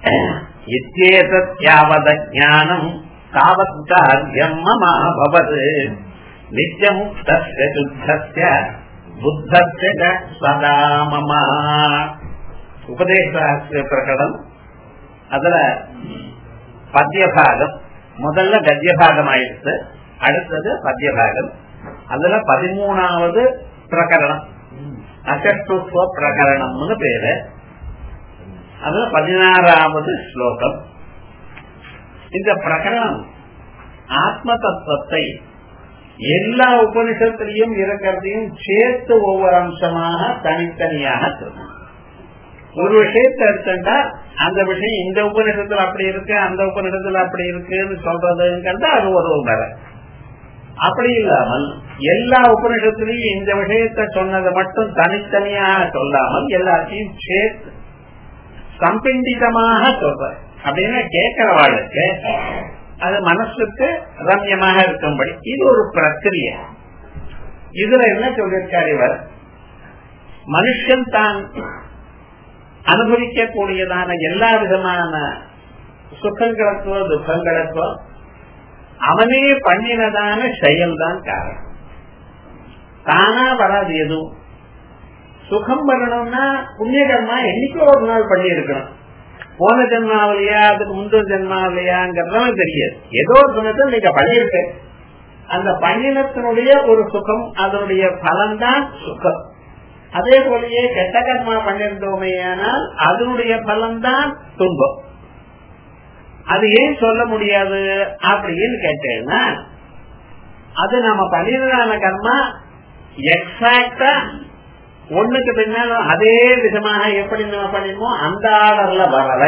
இத்தேதத் யாவத ஞானம் தாவத் காரியம் மமாபவத் நித்யமுக்தஸ்ய சுத்தஸ்ய புத்தஸ்ய சதா மம உபதேசாஸ்திர பிரகடம் அதுல பத்தியபாகம் முதல்ல கத்தியபாகம் ஆயிடுச்சு அடுத்தது பத்தியபாகம் அதுல பதிமூணாவது பிரகரணம் அசத்துவ பிரகரணம்னு பேரு அதுல பதினாறாவது ஸ்லோகம் இந்த பிரகரணம் ஆத்ம தத்துவத்தை எல்லா உபனிஷத்திலையும் இருக்கிறதையும் சேர்த்து ஒவ்வொரு அம்சமாக தனித்தனியாக சொல்லும் ஒரு விஷயத்தை எடுத்துட்டா அந்த விஷயம் இந்த உபநிடத்துல அப்படி இருக்கு அந்த உபநிடத்துல அப்படி இருக்குன்னு சொல்றதுங்கிறது அது ஒரு வேற அப்படி இல்லாமல் எல்லா உபநிஷத்திலையும் இந்த விஷயத்தை சொன்னதை மட்டும் தனித்தனியாக சொல்லாமல் எல்லாத்தையும் சேர்த்து சம்பிண்டிதமாக சொல்ற அப்படின்னா கேட்கிறவாளுக்கு அது மனசுக்கு ரம்யமாக இருக்கும்படி இது ஒரு பிரக்கிரியை இதுல என்ன சொல்லியிருக்கார் இவர் மனுஷன் தான் அனுபவிக்கக்கூடியதான எல்லா விதமான சுகங்களுக்கோ துக்கங்களுக்கோ அவனே பண்ணினதான செயல்தான் காரணம் தானா வராது எதுவும் சுகம் வரணும்னா புண்ணிய கர்மா என்னைக்கோ ஒரு நாள் பண்ணி இருக்கணும் போன ஜென்மாவிலையா அதுக்கு முந்தின ஜென்மாவிலையாங்கிறதுலாம் தெரியாது ஏதோ ஒரு தினத்தில் நீங்க பண்ணிருக்க அந்த பண்ணினத்தினுடைய ஒரு சுகம் அதனுடைய பலன்தான் சுகம் அதே போலயே கெட்ட கர்மா பண்ணிருந்தோமே ஆனால் அதனுடைய பலன்தான் துன்பம் அது ஏன் சொல்ல முடியாது அப்படின்னு கேட்டேன்னா அது நம்ம பண்ணினதான கர்மா எக்ஸாக்டா ஒண்ணுக்கு பின்னாலும் அதே விதமாக எப்படி நம்ம பண்ணிமோ அந்த ஆர்டர்ல வரலை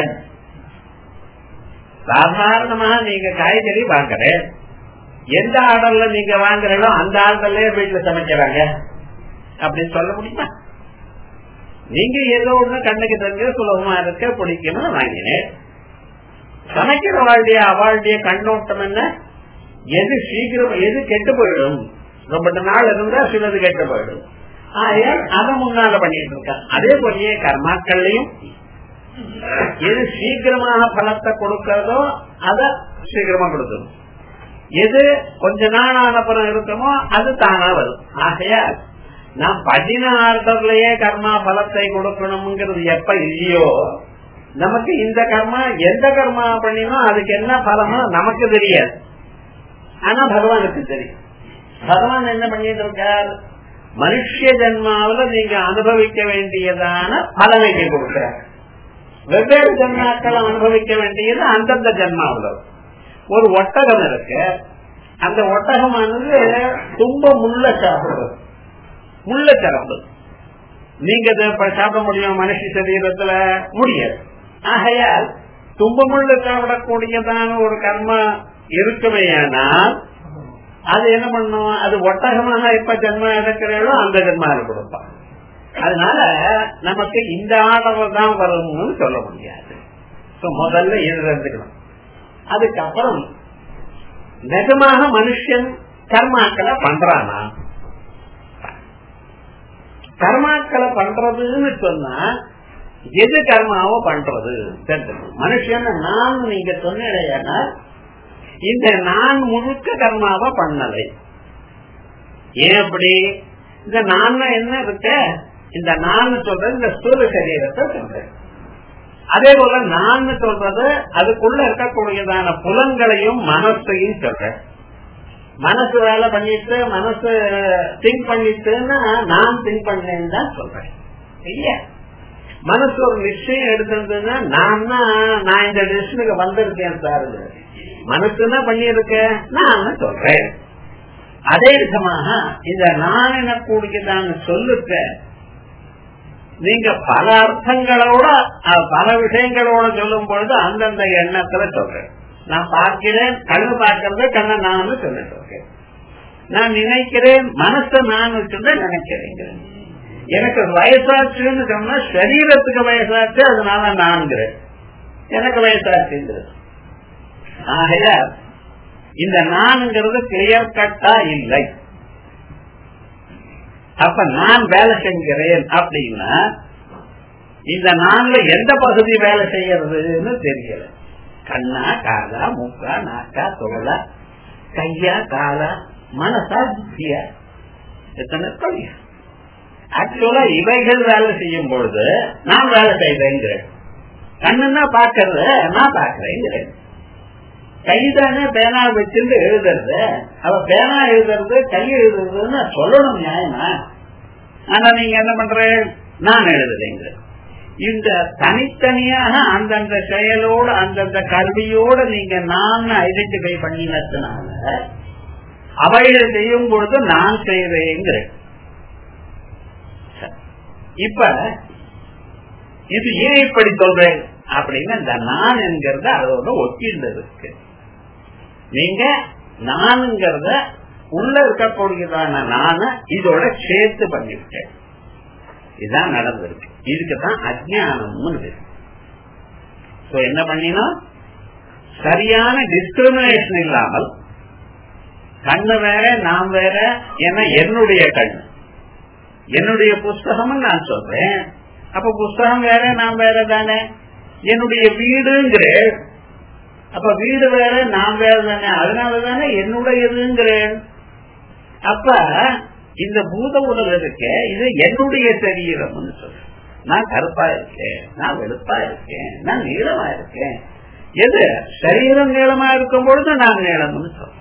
சாதாரணமாக நீங்க காய்கறி வாங்குற எந்த ஆர்டர்ல நீங்க வாங்குறீங்களோ அந்த ஆர்டர்லயே வீட்டுல சமைக்கிறாங்க அப்படின்னு சொல்ல முடியுமா நீங்க ஏதோ ஒண்ணு கண்ணுக்கு தெரிஞ்ச சுலபமா இருக்க பிடிக்கணும் வாங்கினேன் சமைக்கிற வாழ்டைய அவளுடைய கண்ணோட்டம் என்ன எது சீக்கிரம் எது கெட்டு போயிடும் ரொம்ப நாள் இருந்தா சிலது கெட்டு போயிடும் ஆயால் அதை முன்னால பண்ணிட்டு இருக்க அதே போலயே கர்மாக்கள்லையும் எது சீக்கிரமாக பலத்தை கொடுக்கிறதோ அத சீக்கிரமா கொடுக்கணும் எது கொஞ்ச நாள் ஆனப்புறம் இருக்குமோ அது தானா வரும் ஆகையால் நான் பதின ஆர்டர்லயே கர்மா பலத்தை கொடுக்கணுங்கிறது எப்ப இல்லையோ நமக்கு இந்த கர்மா எந்த கர்மா பண்ணினோ அதுக்கு என்ன பலமோ நமக்கு தெரியாது ஆனா பகவானுக்கு தெரியும் பகவான் என்ன பண்ணிட்டு இருக்கார் மனுஷ ஜென்மாவில நீங்க அனுபவிக்க வேண்டியதான பலனைக்கு கொடுக்கிறார் வெவ்வேறு ஜென்மாக்கள் அனுபவிக்க வேண்டியது அந்தந்த ஜென்மாவில ஒரு ஒட்டகம் இருக்கு அந்த ஒட்டகமானது தும்ப முள்ள சாப்பிடுறது முள்ள சரப்பு நீங்க சாப்பிட முடியும் மனுஷ சரீரத்துல முடியாது ஆகையால் துன்பமுள்ள சாப்பிடக்கூடியதான ஒரு கர்மா இருக்குமையானால் அது என்ன பண்ணும் அது ஒட்டகமாக எப்ப ஜென்மா எடுக்கிறீங்களோ அந்த ஜென்மாவில் கொடுப்பான் அதனால நமக்கு இந்த ஆர்டர் தான் வரணும்னு சொல்ல முடியாது முதல்ல இது இருந்துக்கணும் அதுக்கப்புறம் நிஜமாக மனுஷன் கர்மாக்களை பண்றானா கர்மாக்களை பண்றதுன்னு சொன்னா எது கர்மாவோ பண்றது மனுஷன் நான் நீங்க சொன்னா இந்த நான் முழுக்க கர்மாவை பண்ணலை ஏன் அப்படி இந்த நான் என்ன இருக்க இந்த நான் சொல்றது இந்த ஸ்தூல சரீரத்தை சொல்றேன் அதே போல நான் சொல்றது அதுக்குள்ள இருக்கக்கூடியதான புலன்களையும் மனசையும் சொல்றேன் மனசு வேலை பண்ணிட்டு மனசு திங்க் பண்ணிட்டுன்னா நான் திங்க் பண்ணேன்னு தான் சொல்றேன் இல்லையா மனசு ஒரு நிச்சயம் எடுத்திருந்ததுன்னா நான் நான் இந்த டிசிஷனுக்கு வந்திருக்கேன் சார் மனசுனா பண்ணியிருக்க நான் சொல்றேன் அதே விதமாக இந்த நான் எனக்கூடியதான சொல்லுக்க நீங்க பல அர்த்தங்களோட பல விஷயங்களோட சொல்லும் பொழுது அந்தந்த எண்ணத்துல சொல்றேன் நான் பார்க்கிறேன் கண்ணு பார்க்கறது கண்ணை நான் சொல்லிட்டு இருக்கேன் நான் நினைக்கிறேன் மனசை நான் வச்சுதான் நினைக்கிறேன் எனக்கு வயசாச்சுன்னு சொன்னா சரீரத்துக்கு வயசாச்சு அதனால நான்கிறேன் எனக்கு வயசாச்சுங்கிறது ஆகைய இந்த நான்ங்கிறது கிளியர் கட்டா இல்லை அப்ப நான் வேலை செஞ்கிறேன் அப்படின்னா இந்த நான்ல எந்த பகுதி வேலை செய்யறதுன்னு தெரியல கண்ணா காதா மூக்கா நாக்கா தோலா கையா காலா மனசா புத்தியா எத்தனை இருக்கா ஆக்சுவலா இவைகள் வேலை செய்யும் பொழுது நான் வேலை செய்வேங்கிறேன் கண்ணுன்னா பாக்குறது நான் பாக்குறேங்கிறேன் கைதானே பேனா வச்சிருந்து எழுதுறது அவ பேனா எழுதுறது கை எழுதுறதுன்னு சொல்லணும் நியாயமா ஆனா நீங்க என்ன பண்ற நான் எழுதுறேங்க இந்த தனித்தனியாக அந்தந்த செயலோடு அந்தந்த கல்வியோட நீங்க நான் ஐடென்டிஃபை பண்ணினதுனால அவைகள் செய்யும் பொழுது நான் செய்வேங்கிறேன் இப்ப இது ஏன் இப்படி சொல்றேன் அப்படின்னு இந்த நான் என்கிறத அதோட ஒட்டிண்டு இருக்கு நீங்க நானுங்கிறத உள்ள இருக்கக்கூடியதான நான இதோட சேர்த்து பண்ணிருக்கேன் இதுதான் நடந்திருக்கு இதுக்குதான் அஜானம்னு என்ன பண்ணினா சரியான டிஸ்கிரிமினேஷன் இல்லாமல் கண்ணு வேற நான் வேற ஏன்னா என்னுடைய கண் என்னுடைய புஸ்தகம் நான் சொல்றேன் அப்ப புஸ்தகம் வேற நான் வேற தானே என்னுடைய வீடுங்கிற அப்ப வீடு வேற நான் வேற தானே அதனால தானே என்னுடையதுங்கிறேன் அப்ப இந்த பூத உடல் இருக்க இது என்னுடைய சரீரம்னு சொல்றேன் நான் கருப்பா இருக்கேன் நான் வெளுப்பா இருக்கேன் நான் நீளமா இருக்கேன் எது சரீரம் நீளமா இருக்கும் பொழுது நான் நீளம்னு சொல்றேன்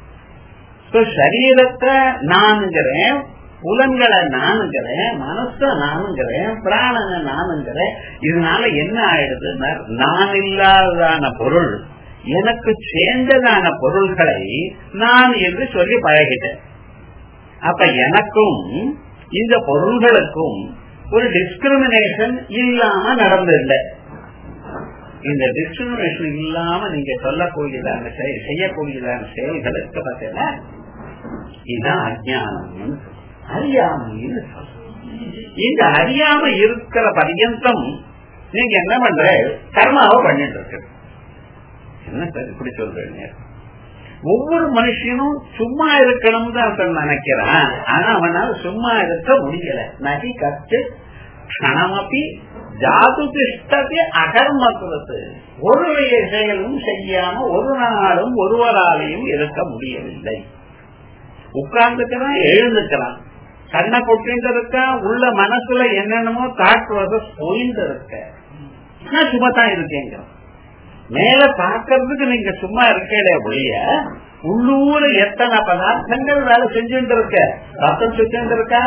சரீரத்தை நானுங்கிறேன் புலன்களை நானுங்கிறேன் மனச நானுங்கிறேன் பிராணனை நானுங்கிறேன் இதனால என்ன ஆயிடுதுன்னா நான் இல்லாததான பொருள் எனக்கு சேர்ந்ததான பொருள்களை நான் என்று சொல்லி பழகிட்டேன் அப்ப எனக்கும் இந்த பொருள்களுக்கும் ஒரு டிஸ்கிரிமினேஷன் இல்லாம நடந்தில்லை இந்த டிஸ்கிரிமினேஷன் இல்லாம நீங்க சொல்லக்கூடியதான செய்யக்கூடியதான செயல்களுக்கு பார்த்தீங்கன்னா இதுதான் அஜானம் அறியாமைன்னு இந்த அறியாம இருக்கிற பர்யந்தம் நீங்க என்ன பண்ற கர்மாவை பண்ணிட்டு இருக்கு என்ன சார் இப்படி சொல்றீங்க ஒவ்வொரு மனுஷனும் சும்மா இருக்கணும் தான் நினைக்கிறான் ஆனா அவனால சும்மா இருக்க முடியல நகி கத்து கணமப்பி ஜாது திஷ்டத்தை அகர்மத்துவத்து ஒரு செயலும் செய்யாம ஒரு நாளும் ஒருவராலையும் இருக்க முடியவில்லை உட்கார்ந்துக்கிறான் எழுந்துக்கிறான் கண்ணை கொட்டிட்டு இருக்கா உள்ள மனசுல என்னென்னமோ தாட் ப்ராசஸ் போயிட்டு இருக்க நான் சும்மா தான் இருக்கேங்க மேல பாக்கிறதுக்கு நீங்க சும்மா இருக்கே ஒழிய உள்ளூர எத்தனை பதார்த்தங்கள் வேலை செஞ்சுட்டு இருக்க ரத்தம் சுத்திட்டு இருக்கா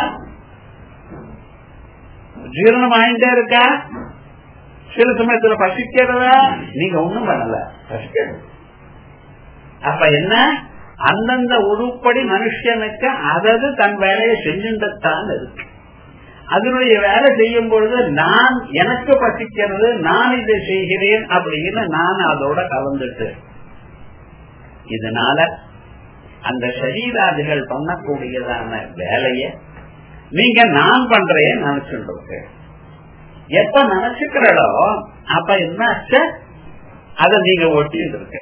ஜீரணம் ஆயிட்டே இருக்கா சில சமயத்துல பசிக்கிறதா நீங்க ஒண்ணும் பண்ணல பசிக்கிறது அப்ப என்ன அந்தந்த உருப்படி மனுஷனுக்கு அதது தன் வேலையை செஞ்சுதான் இருக்கு அதனுடைய வேலை செய்யும் பொழுது நான் எனக்கு பசிக்கிறது நான் இதை செய்கிறேன் அப்படின்னு நான் அதோட கலந்துட்டு இதனால அந்த சரீராதிகள் பண்ணக்கூடியதான வேலைய நீங்க நான் பண்றேன் நினைச்சுட்டு இருக்கேன் எப்ப நினைச்சுக்கிறோ அப்ப என்ன அதை நீங்க ஒட்டிட்டு இருக்க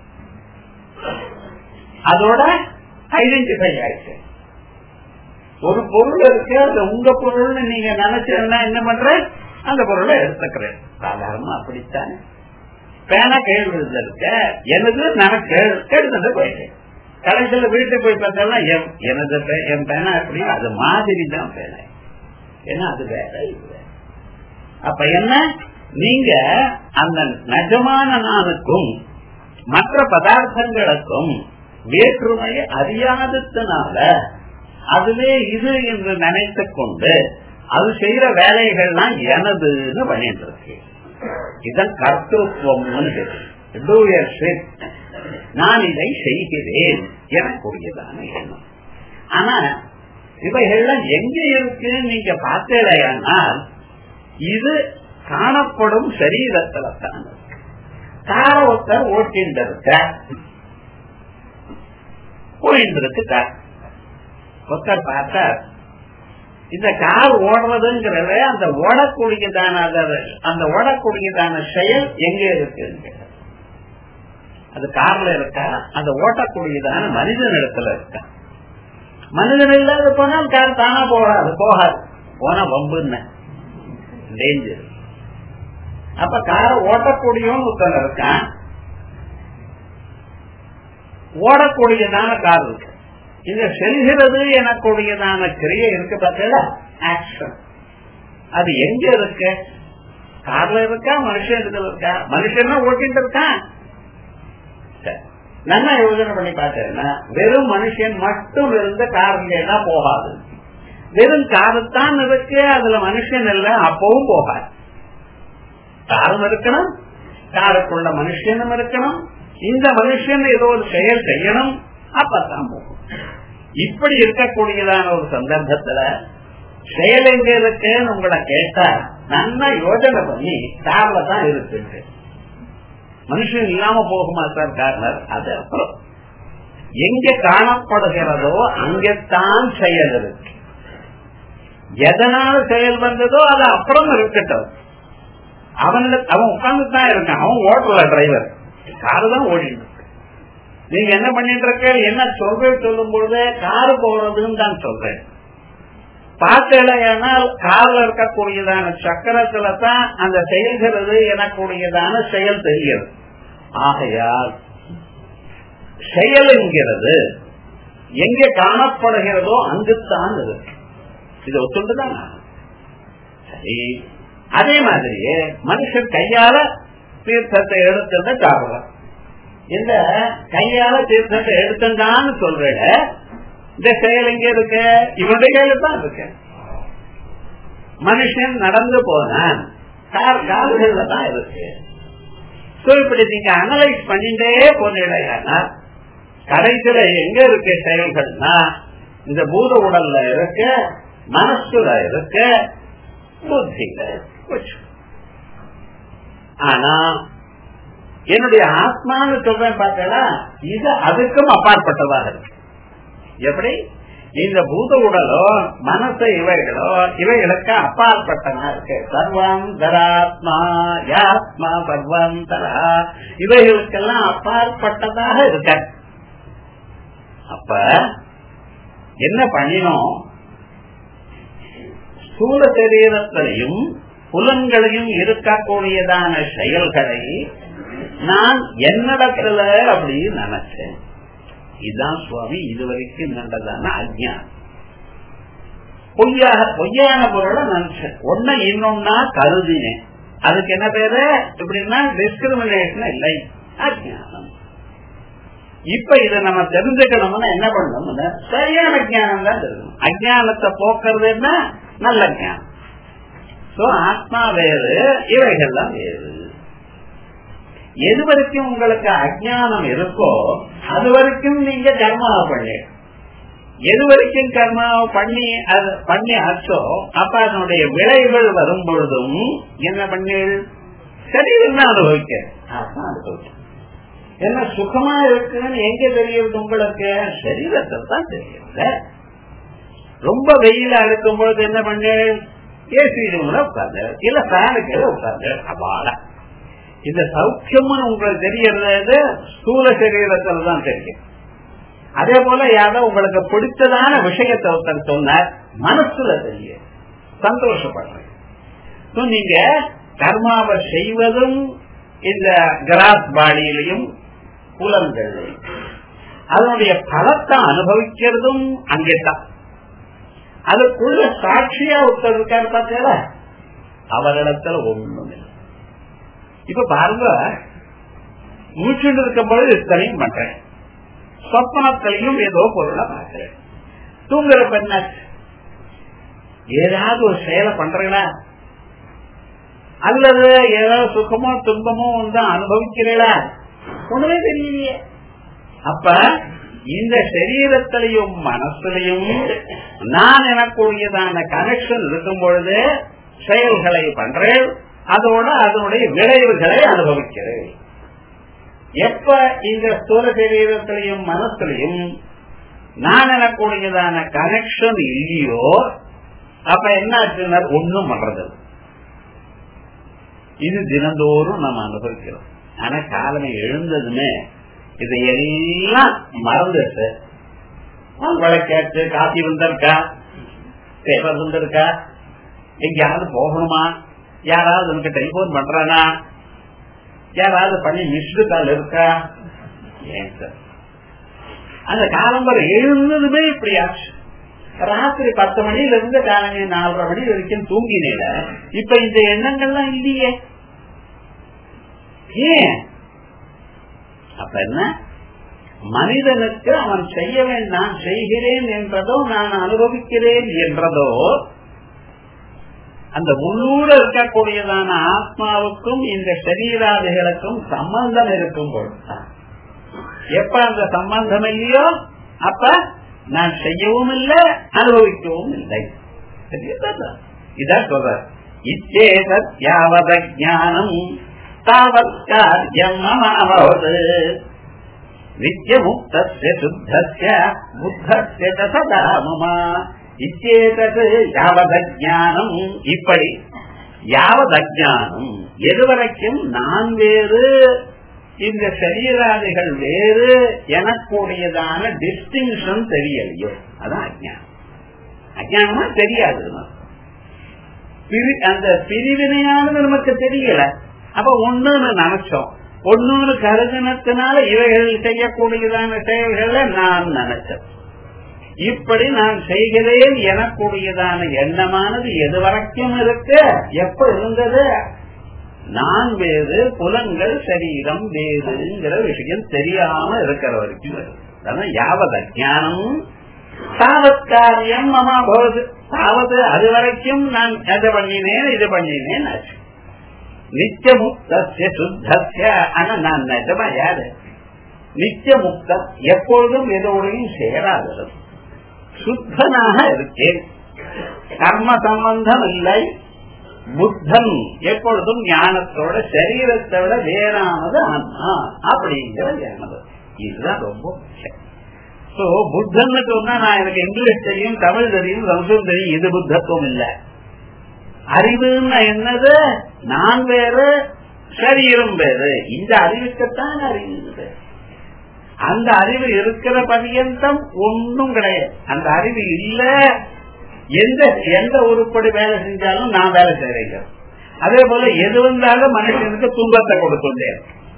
அதோட ஐடென்டிஃபை ஆயிடுச்சு ஒரு பொருள் இருக்கு அது உங்க பொருள்னு நீங்க நினைச்சா என்ன பண்ற அந்த பொருளை எடுத்துக்கிறேன் சாதாரணமா அப்படித்தானே பேனா கேள்வி இருக்க எனது நான் கேள்வி போயிட்டேன் கடைசியில வீட்டுக்கு போய் பார்த்தா எனது என் பேனா எப்படி அது மாதிரி தான் பேனா ஏன்னா அது வேற இது அப்ப என்ன நீங்க அந்த நிஜமான நானுக்கும் மற்ற பதார்த்தங்களுக்கும் வேற்றுமையை அறியாததுனால அதுவே இது என்று நினைத்து கொண்டு அது செய்யற வேலைகள்லாம் எனதுன்னு பண்ணிட்டு இருக்கு இதன் கர்த்தத்துவம் நான் இதை செய்கிறேன் எனக்குரியதான எண்ணம் ஆனா இவைகள்லாம் எங்க இருக்கு நீங்க பார்த்தேடையானால் இது காணப்படும் சரீரத்துல தான் கார ஒருத்தர் ஓட்டின்னு இருக்க போயிட்டு இருக்கு கார் ஒருத்தர் பார்த்தார் இந்த கார் ஓடுறதுங்கிறத அந்த ஓடக்கூடியதான அந்த ஓடக்கூடியதான செயல் எங்க இருக்கு அது கார்ல இருக்கா அந்த ஓட்டக்கூடியதான மனிதன் இடத்துல இருக்கா மனிதன் இல்லாத போனால் கார் தானா போகாது போகாது போனா வம்புன்னு டேஞ்சர் அப்ப காரை ஓட்டக்கூடியவன் ஒருத்தன் இருக்கான் ஓடக்கூடியதான கார் இருக்கு இந்த செல்கிறது எனக்கூடியதான கிரியை இருக்கு பார்த்தீங்களா ஆக்ஷன் அது எங்க இருக்கு கார்ல இருக்கா மனுஷன் இதுல இருக்கா மனுஷன் ஓட்டிட்டு இருக்கான் நல்லா யோசனை பண்ணி பார்த்தேன்னா வெறும் மனுஷன் மட்டும் இருந்த கார்ல தான் போகாது வெறும் காருத்தான் இருக்கு அதுல மனுஷன் இல்ல அப்பவும் போகாது காரும் இருக்கணும் காருக்குள்ள மனுஷனும் இருக்கணும் இந்த மனுஷன் ஏதோ ஒரு செயல் செய்யணும் அப்பதான் போகும் இப்படி இருக்கக்கூடியதான ஒரு சந்தர்ப்பத்துல செயல் எங்க இருக்குன்னு உங்களை கேட்டா நல்லா யோஜனை பண்ணி கார்ல தான் இருக்கு மனுஷன் இல்லாம போகுமா சார் கார்னர் அது அப்புறம் எங்க காணப்படுகிறதோ அங்கத்தான் செயல் இருக்கு எதனால செயல் வந்ததோ அது அப்புறம் இருக்கட்டும் அவனிட அவன் உட்கார்ந்து தான் இருக்கான் அவன் ஓட்டல டிரைவர் காரு தான் ஓடிட்டு நீங்க என்ன பண்ணிட்டு இருக்க என்ன சொல்றேன் சொல்லும் பொழுது காரு போறதுன்னு தான் சொல்றேன் பார்த்தேனால் கார்ல இருக்கக்கூடியதான சக்கரத்துல தான் அந்த செயல்கிறது எனக்கூடியதான செயல் தெரிகிறது ஆகையால் செயல் என்கிறது எங்கே காணப்படுகிறதோ அங்குத்தான் இருக்கு இது ஒத்துண்டுதான் சரி அதே மாதிரியே மனுஷன் கையால தீர்த்தத்தை எடுத்துட்டு சாப்பிடலாம் இந்த கையால தீர்த்தத்தை எடுத்துட்டான்னு சொல்ற இந்த செயல் எங்க இருக்கு இவனுடைய கையில தான் இருக்கு மனுஷன் நடந்து போனான் கார் கால்கள்ல தான் இருக்கு இப்படி நீங்க அனலைஸ் பண்ணிட்டே போனீங்கன்னா கடைசியில எங்க இருக்கு செயல்கள்னா இந்த பூத உடல்ல இருக்க மனசுல இருக்க புத்தியில ஆனா என்னுடைய ஆத்மான்னு சொல்றேன் பார்த்தா இது அதுக்கும் அப்பாற்பட்டதாக இருக்கு எப்படி இந்த பூத உடலோ மனசு இவைகளோ இவைகளுக்கு அப்பாற்பட்டனா இருக்கு சர்வம் தராத்மா யாத்மா சர்வம் தரா இவைகளுக்கெல்லாம் அப்பாற்பட்டதாக இருக்க அப்ப என்ன பண்ணினோம் ஸ்தூல சரீரத்திலையும் புலன்களையும் இருக்கக்கூடியதான செயல்களை நான் என்னிடத்துல அப்படின்னு நினைச்சேன் இதுதான் சுவாமி இதுவரைக்கும் நடந்ததான அஜ்ஞானம் பொய்யாக பொய்யான பொருளை நினைச்சேன் ஒன்ன இன்னொன்னா கருதினேன் அதுக்கு என்ன பேரு இப்படின்னா டிஸ்கிரிமினேஷன் இல்லை அஜ்ஞானம் இப்ப இதை நம்ம தெரிஞ்சுக்கணும்னா என்ன பண்ணணும்னு சரியான ஜானம் தான் இருக்கணும் அஜானத்தை போக்குறது என்ன நல்ல ஜானம் சோ ஆத்மா வேறு இவைகள்லாம் வேறு எது வரைக்கும் உங்களுக்கு அஜானம் இருக்கோ அது வரைக்கும் நீங்க கர்மாவை பண்ணி எது வரைக்கும் கர்மாவை பண்ணி அது பண்ணி ஆச்சோ அப்ப அதனுடைய விளைவுகள் வரும் பொழுதும் என்ன பண்ணி சரீரம் தான் அனுபவிக்க ஆத்மா அனுபவிக்க என்ன சுகமா இருக்குன்னு எங்க தெரியுது உங்களுக்கு சரீரத்தில் தான் தெரியுது ரொம்ப வெயில இருக்கும் பொழுது என்ன பண்ணு ஏசி ரூம்ல உட்கார்ந்து இல்ல ஃபேனுக்கு உட்கார்ந்து அப்பாட இந்த சௌக்கியம்னு உங்களுக்கு தெரியறது ஸ்தூல சரீரத்துல தான் தெரியும் அதே போல யாரோ உங்களுக்கு பிடிச்சதான விஷயத்தை ஒருத்தர் சொன்னார் மனசுல தெரியும் சந்தோஷப்படுறேன் நீங்க கர்மாவை செய்வதும் இந்த கிராஸ் பாடியிலையும் புலன்களையும் அதனுடைய பலத்தை அனுபவிக்கிறதும் அங்கேதான் அதுக்குள்ள சாட்சியா ஒருத்தர் இருக்காரு பார்த்தீங்களா அவரிடத்துல ஒண்ணும் இல்லை இப்ப பாருங்க மூச்சுட்டு இருக்கும் பொழுது இத்தனையும் பண்றேன் சொப்பனத்திலையும் ஏதோ பொருளை பார்க்கிறேன் தூங்குறப்ப என்ன ஏதாவது ஒரு செயலை பண்றீங்களா அல்லது ஏதாவது சுகமோ துன்பமோ வந்து அனுபவிக்கிறீங்களா ஒண்ணுமே தெரியலையே அப்ப இந்த சரீரத்திலையும் மனசுலையும் நான் எனக்குரியதான கனெக்ஷன் இருக்கும் பொழுது செயல்களை பண்றேன் அதோட அதனுடைய விளைவுகளை அனுபவிக்கிறேன் எப்ப இந்த ஸ்தூல சரீரத்திலையும் மனசுலையும் நான் எனக்குரியதான கனெக்ஷன் இல்லையோ அப்ப என்ன ஆச்சுன்னா ஒண்ணும் பண்றது இது தினந்தோறும் நம்ம அனுபவிக்கிறோம் ஆனா காலமே எழுந்ததுமே இதை எல்லாம் மறந்துட்டு விளக்காச்சு காஃபி வந்திருக்கா பேப்பர் வந்திருக்கா எங்கேயாவது போகணுமா யாராவது உனக்கு டெலிபோன் பண்றானா யாராவது பண்ணி மிஸ்டு கால் இருக்கா ஏன் சார் அந்த காலம்பரம் எழுந்ததுமே இப்படி ஆச்சு ராத்திரி பத்து மணில இருந்து காலங்க நாலரை மணி வரைக்கும் தூங்கினேல இப்ப இந்த எண்ணங்கள்லாம் இல்லையே ஏன் அப்ப என்ன மனிதனுக்கு அவன் செய்ய நான் செய்கிறேன் என்றதோ நான் அனுபவிக்கிறேன் என்றதோ அந்த உள்ளூர இருக்கக்கூடியதான ஆத்மாவுக்கும் இந்த சரீராதிகளுக்கும் சம்பந்தம் இருக்கும் பொழுதுதான் எப்ப அந்த சம்பந்தம் இல்லையோ அப்ப நான் செய்யவும் இல்லை அனுபவிக்கவும் இல்லை இதான் சொல்ற இச்சேதத் யாவத ஜானம் தாவத் காரியம் மமாவது நித்தியமுக்தஸ்ய சுத்தஸ்ய புத்தஸ்ய சதா மம இச்சேதது யாவத ஜானம் இப்படி யாவத ஜானம் எதுவரைக்கும் நான் வேறு இந்த சரீராதிகள் வேறு எனக்கூடியதான டிஸ்டிங்ஷன் தெரியலையோ அதான் அஜானம் அஜானமா தெரியாது அந்த பிரிவினையானது நமக்கு தெரியல அப்ப ஒண்ணுன்னு நினைச்சோம் ஒன்னொன்னு கருதினத்தினால இவைகள் செய்யக்கூடியதான செயல்களை நான் நினைச்சேன் இப்படி நான் செய்கிறேன் எனக்கூடியதான எண்ணமானது எது வரைக்கும் இருக்கு எப்ப இருந்தது நான் வேறு புலங்கள் சரீரம் வேறுங்கிற விஷயம் தெரியாம இருக்கிற வரைக்கும் அதான் யாவத ஜானம் தாவத் காரியம் மமா போகுது தாவது அது வரைக்கும் நான் எதை பண்ணினேன் இது பண்ணினேன் ஆச்சு நித்திய முக்தசிய சுத்தசிய ஆனா நான் நிஜமா யாரு நித்திய முக்தம் எப்பொழுதும் எதோடையும் சேராதது சுத்தனாக இருக்கேன் கர்ம சம்பந்தம் இல்லை புத்தன் எப்பொழுதும் ஞானத்தோட சரீரத்தை விட வேறானது ஆன்மா அப்படிங்கிற ஞானம் இதுதான் ரொம்ப முக்கியம் சோ புத்தன்னு சொன்னா நான் எனக்கு இங்கிலீஷ் தெரியும் தமிழ் தெரியும் சம்ஸ்கிருதம் தெரியும் இது புத்தத்துவம் இல்ல அறிவுன்னா என்னது நான் வேறு சரீரம் வேறு இந்த அறிவுக்குத்தான் அறிவு அந்த அறிவு இருக்கிற பரியந்தம் ஒன்றும் கிடையாது அந்த அறிவு இல்ல எந்த எந்த உருப்படி வேலை செஞ்சாலும் நான் வேலை செய்றீங்க அதே போல எது வந்தாலும் மனுஷனுக்கு துன்பத்தை கொடுத்துட்டேன்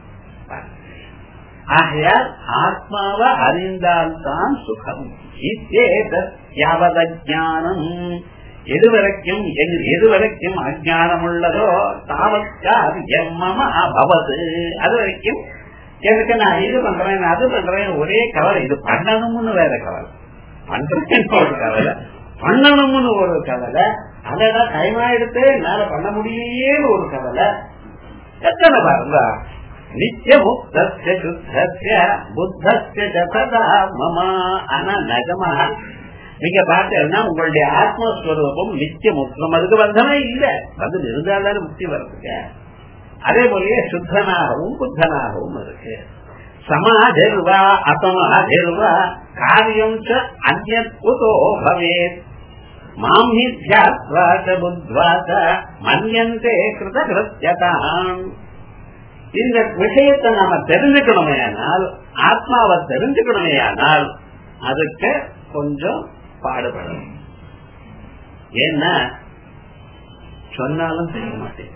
ஆகையால் ஆத்மாவை அறிந்தால்தான் சுகம் யாவத ஜானம் எதுவரைக்கும் எதுவரைக்கும் அஜானம் உள்ளதோ தாவத்கார் எம்மம அபவது அது வரைக்கும் எனக்கு நான் இது பண்றேன் அது பண்றேன் ஒரே கவலை இது பண்ணணும்னு வேற கவலை பண்றேன்னு ஒரு கவலை பண்ணணும்னு ஒரு கவலை அதெல்லாம் டைமா எடுத்து என்னால பண்ண முடியேன்னு ஒரு கவலை எத்தனை பாருங்க நித்திய முக்தஸ்ய சுத்தஸ்ய புத்தஸ்ய ஜததா மமா ஆனா நிஜமா நீங்க பார்த்தீங்கன்னா உங்களுடைய ஆத்மஸ்வரூபம் நித்திய முக்தம் அதுக்கு வந்தமே இல்ல வந்து இருந்தால்தானே முக்தி வருதுங்க அதே போலயே சுத்தனாகவும் புத்தனாகவும் இருக்கு சமாதிர்வா அசமாதிர்வா காரியம் அந்நத் குதோ பவேத் மாமி தியாத்வா புத்வா மன்யந்தே கிருத கிருத்தியதான் இந்த விஷயத்தை நாம தெரிஞ்சுக்கணுமே ஆனால் ஆத்மாவை தெரிஞ்சுக்கணுமே ஆனால் அதுக்கு கொஞ்சம் பாடுபடணும் ஏன்னா சொன்னாலும் செய்ய மாட்டேன்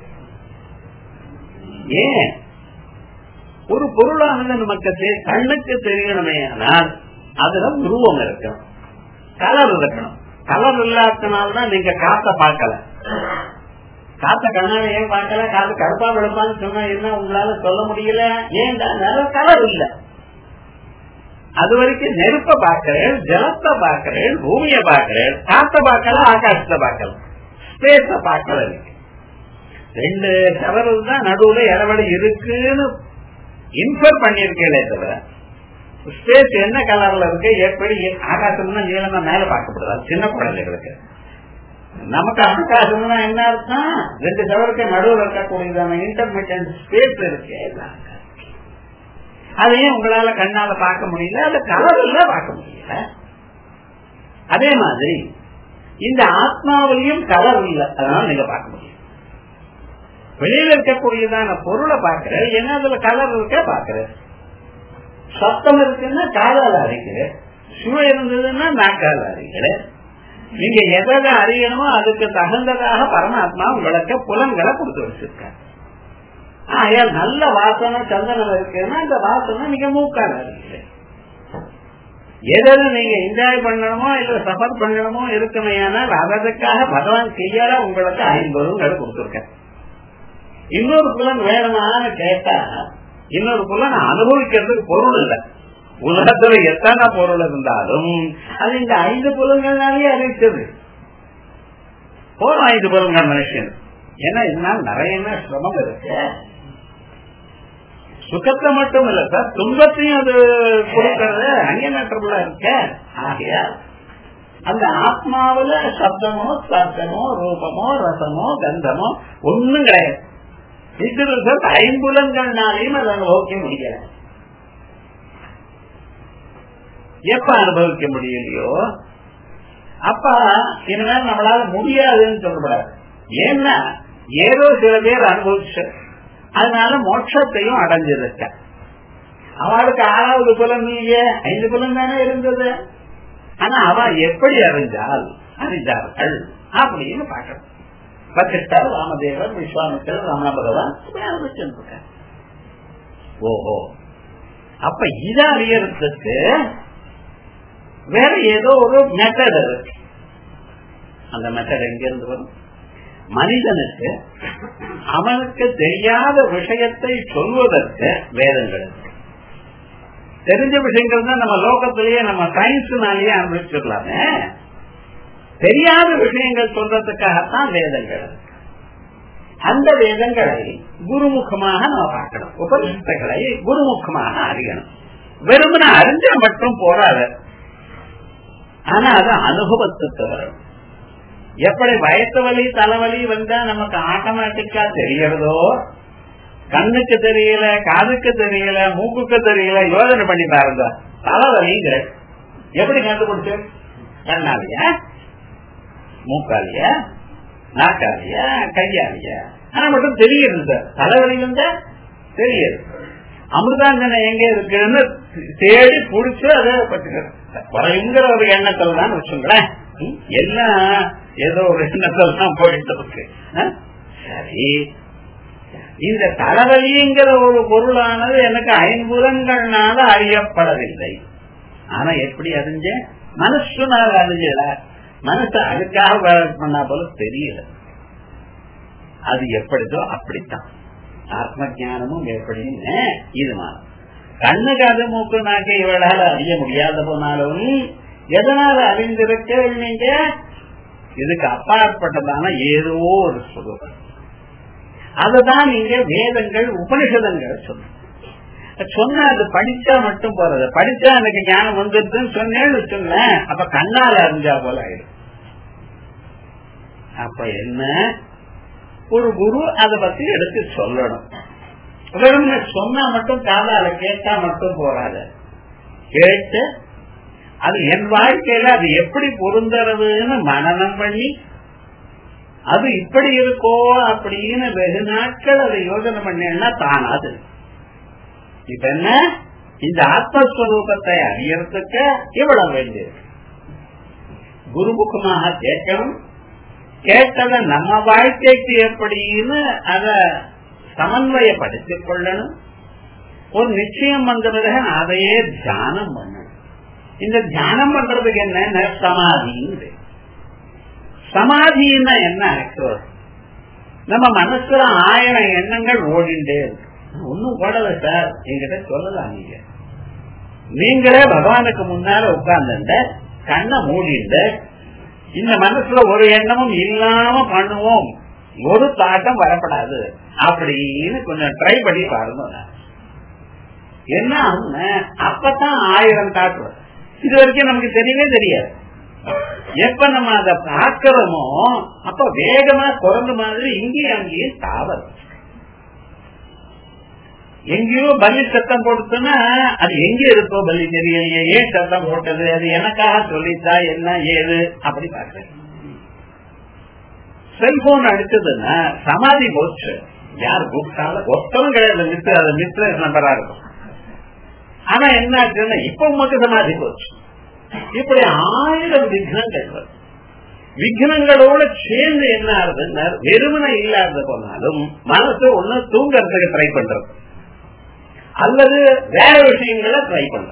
ஏன் ஒரு பொருளானது நமக்கு கண்ணுக்கு தெரியணுமே ஆனால் அதுல உருவம் இருக்கணும் கலர் இருக்கணும் கலர் இல்லாதனால்தான் நீங்க காத்த பார்க்கல காத்த கண்ணால ஏன் பார்க்கல காத்து கருப்பா வெளுப்பான்னு சொன்னா என்ன உங்களால சொல்ல முடியல ஏன் கலர் இல்ல அது வரைக்கும் நெருப்ப பார்க்கிறேன் ஜலத்தை பார்க்கிறேன் பூமியை பார்க்கிறேன் காத்த பார்க்கல ஆகாசத்தை பார்க்கல ஸ்பேஸ பார்க்கல ரெண்டு கலர் தான் நடுவுல இளவடி இருக்குன்னு இன்ஃபர் பண்ணிருக்கே தவிர ஸ்பேஸ் என்ன கலர்ல இருக்கு எப்படி ஆகாசம்னா நீளமா மேல பார்க்கப்படுதா சின்ன குழந்தைகளுக்கு நமக்கு ஆகாசம்னா என்ன அர்த்தம் ரெண்டு தவறுக்கு நடுவில் இருக்கக்கூடியதான இன்டர்மீடியன்ட் ஸ்பேஸ் இருக்கு அதையும் உங்களால கண்ணால பார்க்க முடியல அந்த கலர்ல பார்க்க முடியல அதே மாதிரி இந்த ஆத்மாவிலையும் கலர் இல்லை அதனால நீங்க பார்க்க முடியும் வெளியில இருக்கக்கூடியதான பொருளை பார்க்கிற ஏன்னா அதுல கலர் இருக்க பாக்குற சத்தம் இருக்குன்னா காதால அறிக்கிற சுவை இருந்ததுன்னா நாக்கால அறிக்கிற நீங்க எதை அறியணுமோ அதுக்கு தகுந்ததாக பரமாத்மா உங்களுக்கு புலன்களை கொடுத்து வச்சிருக்காரு ஆகையால் நல்ல வாசனை சந்தனம் இருக்குன்னா அந்த வாசனை நீங்க மூக்கால இருக்கு எதை நீங்க என்ஜாய் பண்ணணுமோ இல்ல சஃபர் பண்ணணுமோ இருக்குமே ஆனால் அதற்காக பகவான் கிளியரா உங்களுக்கு ஐம்பதுங்களை கொடுத்துருக்க இன்னொரு புலன் வேணுமான்னு கேட்டா இன்னொரு புலன் அனுபவிக்கிறதுக்கு பொருள் இல்லை உலகத்துல எத்தனை பொருள் இருந்தாலும் அது இந்த ஐந்து புலன்கள்னாலேயே அறிவிச்சது போதும் ஐந்து புலன்கள் மனுஷன் ஏன்னா இதனால் நிறைய சிரமம் இருக்கு சுகத்தை மட்டும் இல்ல சார் துன்பத்தையும் அது கொடுக்கறது அங்கேற்றபுளா இருக்க ஆகையா அந்த ஆத்மாவில சப்தமோ ஸ்பர்சமோ ரூபமோ ரசமோ கந்தமோ ஒண்ணும் கிடையாது இது ஐம்புலங்கள்னாலையும் அதை அனுபவிக்க முடியல எப்ப அனுபவிக்க முடியலையோ அப்ப இனிமேல் நம்மளால முடியாதுன்னு சொல்லக்கூடாது ஏன்னா ஏதோ சில பேர் அனுபவிச்சு அதனால மோட்சத்தையும் அடைஞ்சிருக்க அவளுக்கு ஆறாவது புலம் இல்லையே ஐந்து புலம் தானே இருந்தது ஆனா அவ எப்படி அறிஞ்சால் அறிஞ்சார்கள் அப்படின்னு பாக்கணும் பத்திட்டார் ராமதேவர் விஸ்வாமித்தர் ரமண பகவான் ஆரம்பிச்சிருக்க ஓஹோ அப்ப இதை அறியறதுக்கு வேற ஏதோ ஒரு மெத்தட் இருக்கு அந்த மெத்தட் எங்க இருந்து வரும் மனிதனுக்கு அவனுக்கு தெரியாத விஷயத்தை சொல்வதற்கு வேதங்கள் இருக்கு தெரிஞ்ச விஷயங்கள் தான் நம்ம லோகத்திலேயே நம்ம சயின்ஸ்னாலேயே அனுபவிச்சிடலாமே தெரியாத விஷயங்கள் சொல்றதுக்காகத்தான் வேதங்கள் அந்த வேதங்களை குருமுகமாக நம்ம பார்க்கணும் உபனிஷத்துகளை குருமுகமாக அறியணும் வெறுமன அறிஞ்ச மட்டும் போராத ஆனா அது அனுபவத்துக்கு வரும் எப்படி வயசு வலி தலைவலி வந்தா நமக்கு ஆட்டோமேட்டிக்கா தெரியறதோ கண்ணுக்கு தெரியல காதுக்கு தெரியல மூக்குக்கு தெரியல யோசனை பண்ணி பாருங்க தலைவலிங்க எப்படி கண்டுபிடிச்சு கண்ணாலியா மூக்காலியா நாக்காலியா கையாலியா ஆனா மட்டும் தெரியுது சார் தலைவலி வந்தா தெரியுது அமிர்தாஞ்சனை எங்க இருக்குன்னு தேடி புடிச்சு அதை குறைங்கிற ஒரு எண்ணத்தில் தான் வச்சுங்களேன் எல்லாம் ஏதோ ஒரு எண்ணத்தில் தான் போயிட்டு இருக்கு சரி இந்த தலைவலிங்கிற ஒரு பொருளானது எனக்கு ஐம்புலங்கள்னால அறியப்படவில்லை ஆனா எப்படி அறிஞ்ச மனசுனால அறிஞ்சல மனசு அதுக்காக பண்ணா போல தெரியல அது எப்படிதோ அப்படித்தான் ஆத்ம ஜானமும் எப்படின்னு இது மாதிரி கண்ணு காது மூக்கு நாக்கை இவளால் அறிய முடியாத போனாலும் எதனால அறிந்திருக்க நீங்க இதுக்கு அப்பாற்பட்டதான ஏதோ ஒரு சுரூபம் அதுதான் நீங்க வேதங்கள் உபனிஷதங்கள் சொன்ன சொன்ன அது படிச்சா மட்டும் போறது படிச்சா எனக்கு ஞானம் வந்துருதுன்னு சொன்னேன்னு சொன்னேன் அப்ப கண்ணால அறிஞ்சா போல ஆயிடும் அப்ப என்ன ஒரு குரு அதை பத்தி எடுத்து சொல்லணும் வெறும் சொன்னா மட்டும் காதால கேட்டா மட்டும் போறாது கேட்டு அது என் வாழ்க்கையில அது எப்படி பொருந்துறதுன்னு மனநம் பண்ணி அது இப்படி இருக்கோ அப்படின்னு வெகு நாட்கள் அதை யோசனை பண்ணா தானாது இப்ப என்ன இந்த ஆத்மஸ்வரூபத்தை அறியறதுக்கு இவ்வளவு வேண்டியிருக்கு குருமுகமாக கேட்கணும் கேட்டத நம்ம வாழ்க்கைக்கு எப்படின்னு அத சமன்வயப்படுத்திக் கொள்ளணும் ஒரு நிச்சயம் வந்த பிறகு அதையே தியானம் பண்ணணும் இந்த தியானம் பண்றதுக்கு என்ன சமாதின்னு சமாதின்னா என்ன ஆக்சுவல் நம்ம மனசுல ஆயிரம் எண்ணங்கள் ஓடிண்டே இருக்கு ஒன்னும் ஓடல சார் என்கிட்ட சொல்லலாம் நீங்க நீங்களே பகவானுக்கு முன்னால உட்கார்ந்து கண்ணை மூடிண்டு இந்த மனசுல ஒரு எண்ணமும் இல்லாம பண்ணுவோம் ஒரு தாட்டம் வரப்படாது அப்படின்னு கொஞ்சம் ட்ரை பண்ணி பாருங்க என்ன அப்பதான் ஆயிரம் தாட் வரும் இது வரைக்கும் நமக்கு தெரியவே தெரியாது எப்ப நம்ம அதை பார்க்கிறோமோ அப்ப வேகமா குறைந்த மாதிரி இங்கேயும் அங்கேயும் தாவல் எங்கேயோ பலி சத்தம் போட்டுன்னா அது எங்க இருக்கோ பலி தெரியலையே ஏன் சத்தம் போட்டது அது எனக்காக சொல்லித்தா என்ன ஏது அப்படி பார்க்கிறேன் செல்போன் அடிச்சதுன்னா சமாதி போச்சு யார் கூப்பிட்டாலும் ஒருத்தரும் கிடையாது மிஸ்டர் அது மிஸ்டர் நம்பரா இருக்கும் ஆனா என்ன ஆச்சுன்னா இப்ப உங்களுக்கு சமாதி போச்சு இப்படி ஆயிரம் விக்னங்கள் வரும் விக்னங்களோட சேர்ந்து என்ன ஆகுதுன்னா வெறுமனை இல்லாத போனாலும் மனசு ஒண்ணு தூங்கறதுக்கு ட்ரை பண்றது அல்லது வேற விஷயங்களை ட்ரை பண்றது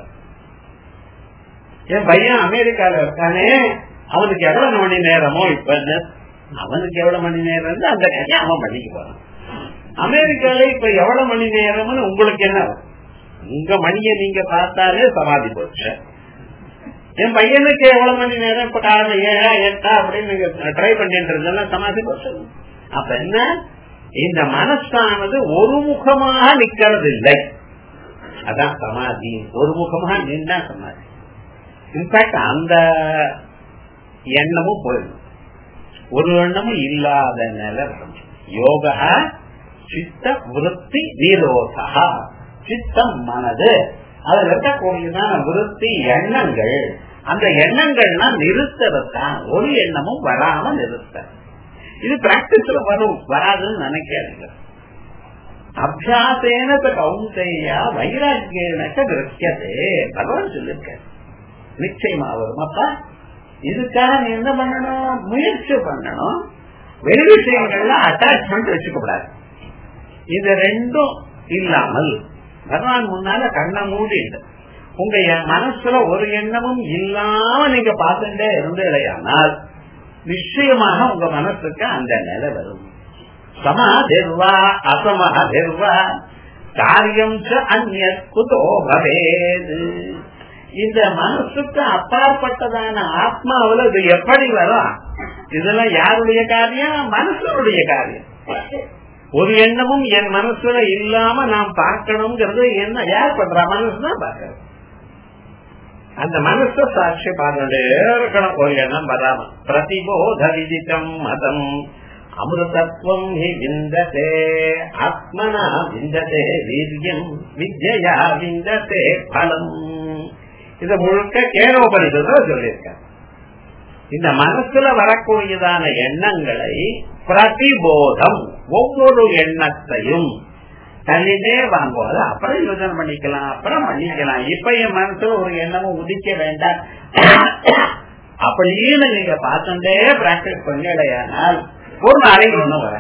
என் பையன் அமெரிக்கால இருக்கானே அவனுக்கு எவ்வளவு மணி நேரமோ இப்ப அவனுக்கு எவ்வளவு மணி நேரம் அந்த கதையை அவன் பண்ணிக்க போறான் அமெரிக்கால இப்ப எவ்வளவு மணி நேரம்னு உங்களுக்கு என்ன உங்க மணியை நீங்க பார்த்தாலே சமாதி போச்சு என் பையனுக்கு எவ்வளவு மணி நேரம் இப்ப காரணம் ஏழா எட்டா அப்படின்னு நீங்க ட்ரை பண்ணிட்டு இருந்தா சமாதி போச்சு அப்ப என்ன இந்த மனசானது ஒருமுகமாக நிக்கிறது இல்லை அதான் சமாதி ஒருமுகமாக நின்றா சமாதி இன்ஃபேக்ட் அந்த எண்ணமும் போயிடும் ஒரு எண்ணமும் இல்லாத நிலை யோகா சித்த விருத்தி நிரோதா சித்தம் மனது அதுல இருக்கக்கூடியதான விருத்தி எண்ணங்கள் அந்த எண்ணங்கள்லாம் நிறுத்ததான் ஒரு எண்ணமும் வராம நிறுத்த இது பிராக்டிஸ்ல வரும் வராதுன்னு நினைக்காதுங்க அபியாசேன கவுந்தையா வைராக்கியனக்க திருஷ்யதே பகவான் சொல்லிருக்க நிச்சயமா வரும் அப்பா இதுக்காக நீ என்ன பண்ணணும் முயற்சி பண்ணணும் வெளி விஷயங்கள்ல அட்டாச்மெண்ட் வச்சுக்க கூடாது இது ரெண்டும் இல்லாமல் பகவான் முன்னால கண்ணை மூடிட்டு உங்க மனசுல ஒரு எண்ணமும் இல்லாம நீங்க பார்த்துட்டே இருந்தீர்களானால் நிச்சயமாக உங்க மனசுக்கு அந்த நிலை வரும் சமாதிர்வா அசமாதிர்வா காரியம் அந்நிய குதோ பவேது இந்த மனசுக்கு அப்பாற்பட்டதான ஆத்மாவில் இது எப்படி வரும் இதெல்லாம் யாருடைய காரியம் மனசனுடைய காரியம் ஒரு எண்ணமும் என் மனசுல இல்லாம நாம் பார்க்கணுங்கிறது என்ன யார் பண்றா மனசு தான் பார்க்கணும் அந்த மனச சாட்சி பார்த்துட்டே இருக்கணும் ஒரு எண்ணம் வராம பிரதிபோத விதித்தம் மதம் அமிர்தத்வம் ஹி விந்ததே ஆத்மனா விந்ததே வீரியம் வித்யா விந்ததே பலம் இத முழுக்க கேனோபரிதத்துல சொல்லியிருக்காங்க இந்த மனசுல வரக்கூடியதான எண்ணங்களை பிரதிபோதம் ஒவ்வொரு எண்ணத்தையும் தள்ளிட்டே வாங்குவது அப்புறம் யோசனை பண்ணிக்கலாம் அப்புறம் பண்ணிக்கலாம் இப்ப என் மனசுல ஒரு எண்ணமும் உதிக்க வேண்டாம் அப்படின்னு நீங்க பார்த்துட்டே பிராக்டிஸ் பண்ணலையானால் ஒரு நாளைக்கு ஒண்ணும் வர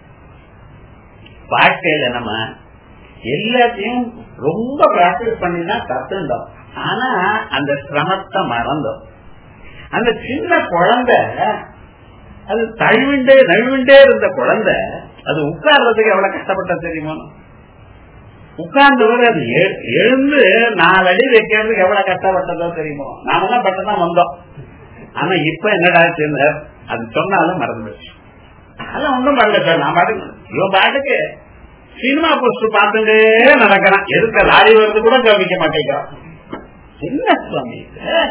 வாழ்க்கையில நம்ம எல்லாத்தையும் ரொம்ப பிராக்டிஸ் பண்ணினா கத்துண்டோம் ஆனா அந்த சிரமத்தை மறந்தோம் அந்த சின்ன குழந்தை அது தழுவிண்டே நழுவிண்டே இருந்த குழந்தை அது உட்கார்றதுக்கு எவ்வளவு கஷ்டப்பட்ட தெரியுமா உட்கார்ந்து அது எழுந்து நாலு அடி வைக்கிறதுக்கு எவ்வளவு கஷ்டப்பட்டதோ தெரியுமோ நாமெல்லாம் பட்டதான் வந்தோம் ஆனா இப்ப என்னடா அது சொன்னாலும் மறந்துடுச்சு அதெல்லாம் ஒண்ணும் பண்ணல சார் நான் பாட்டுக்கு இவன் பாட்டுக்கு சினிமா போஸ்ட் பார்த்துட்டே நடக்கிறான் எதுக்கு லாரி வருது கூட கவனிக்க மாட்டேங்கிறான் என்ன சுவாமி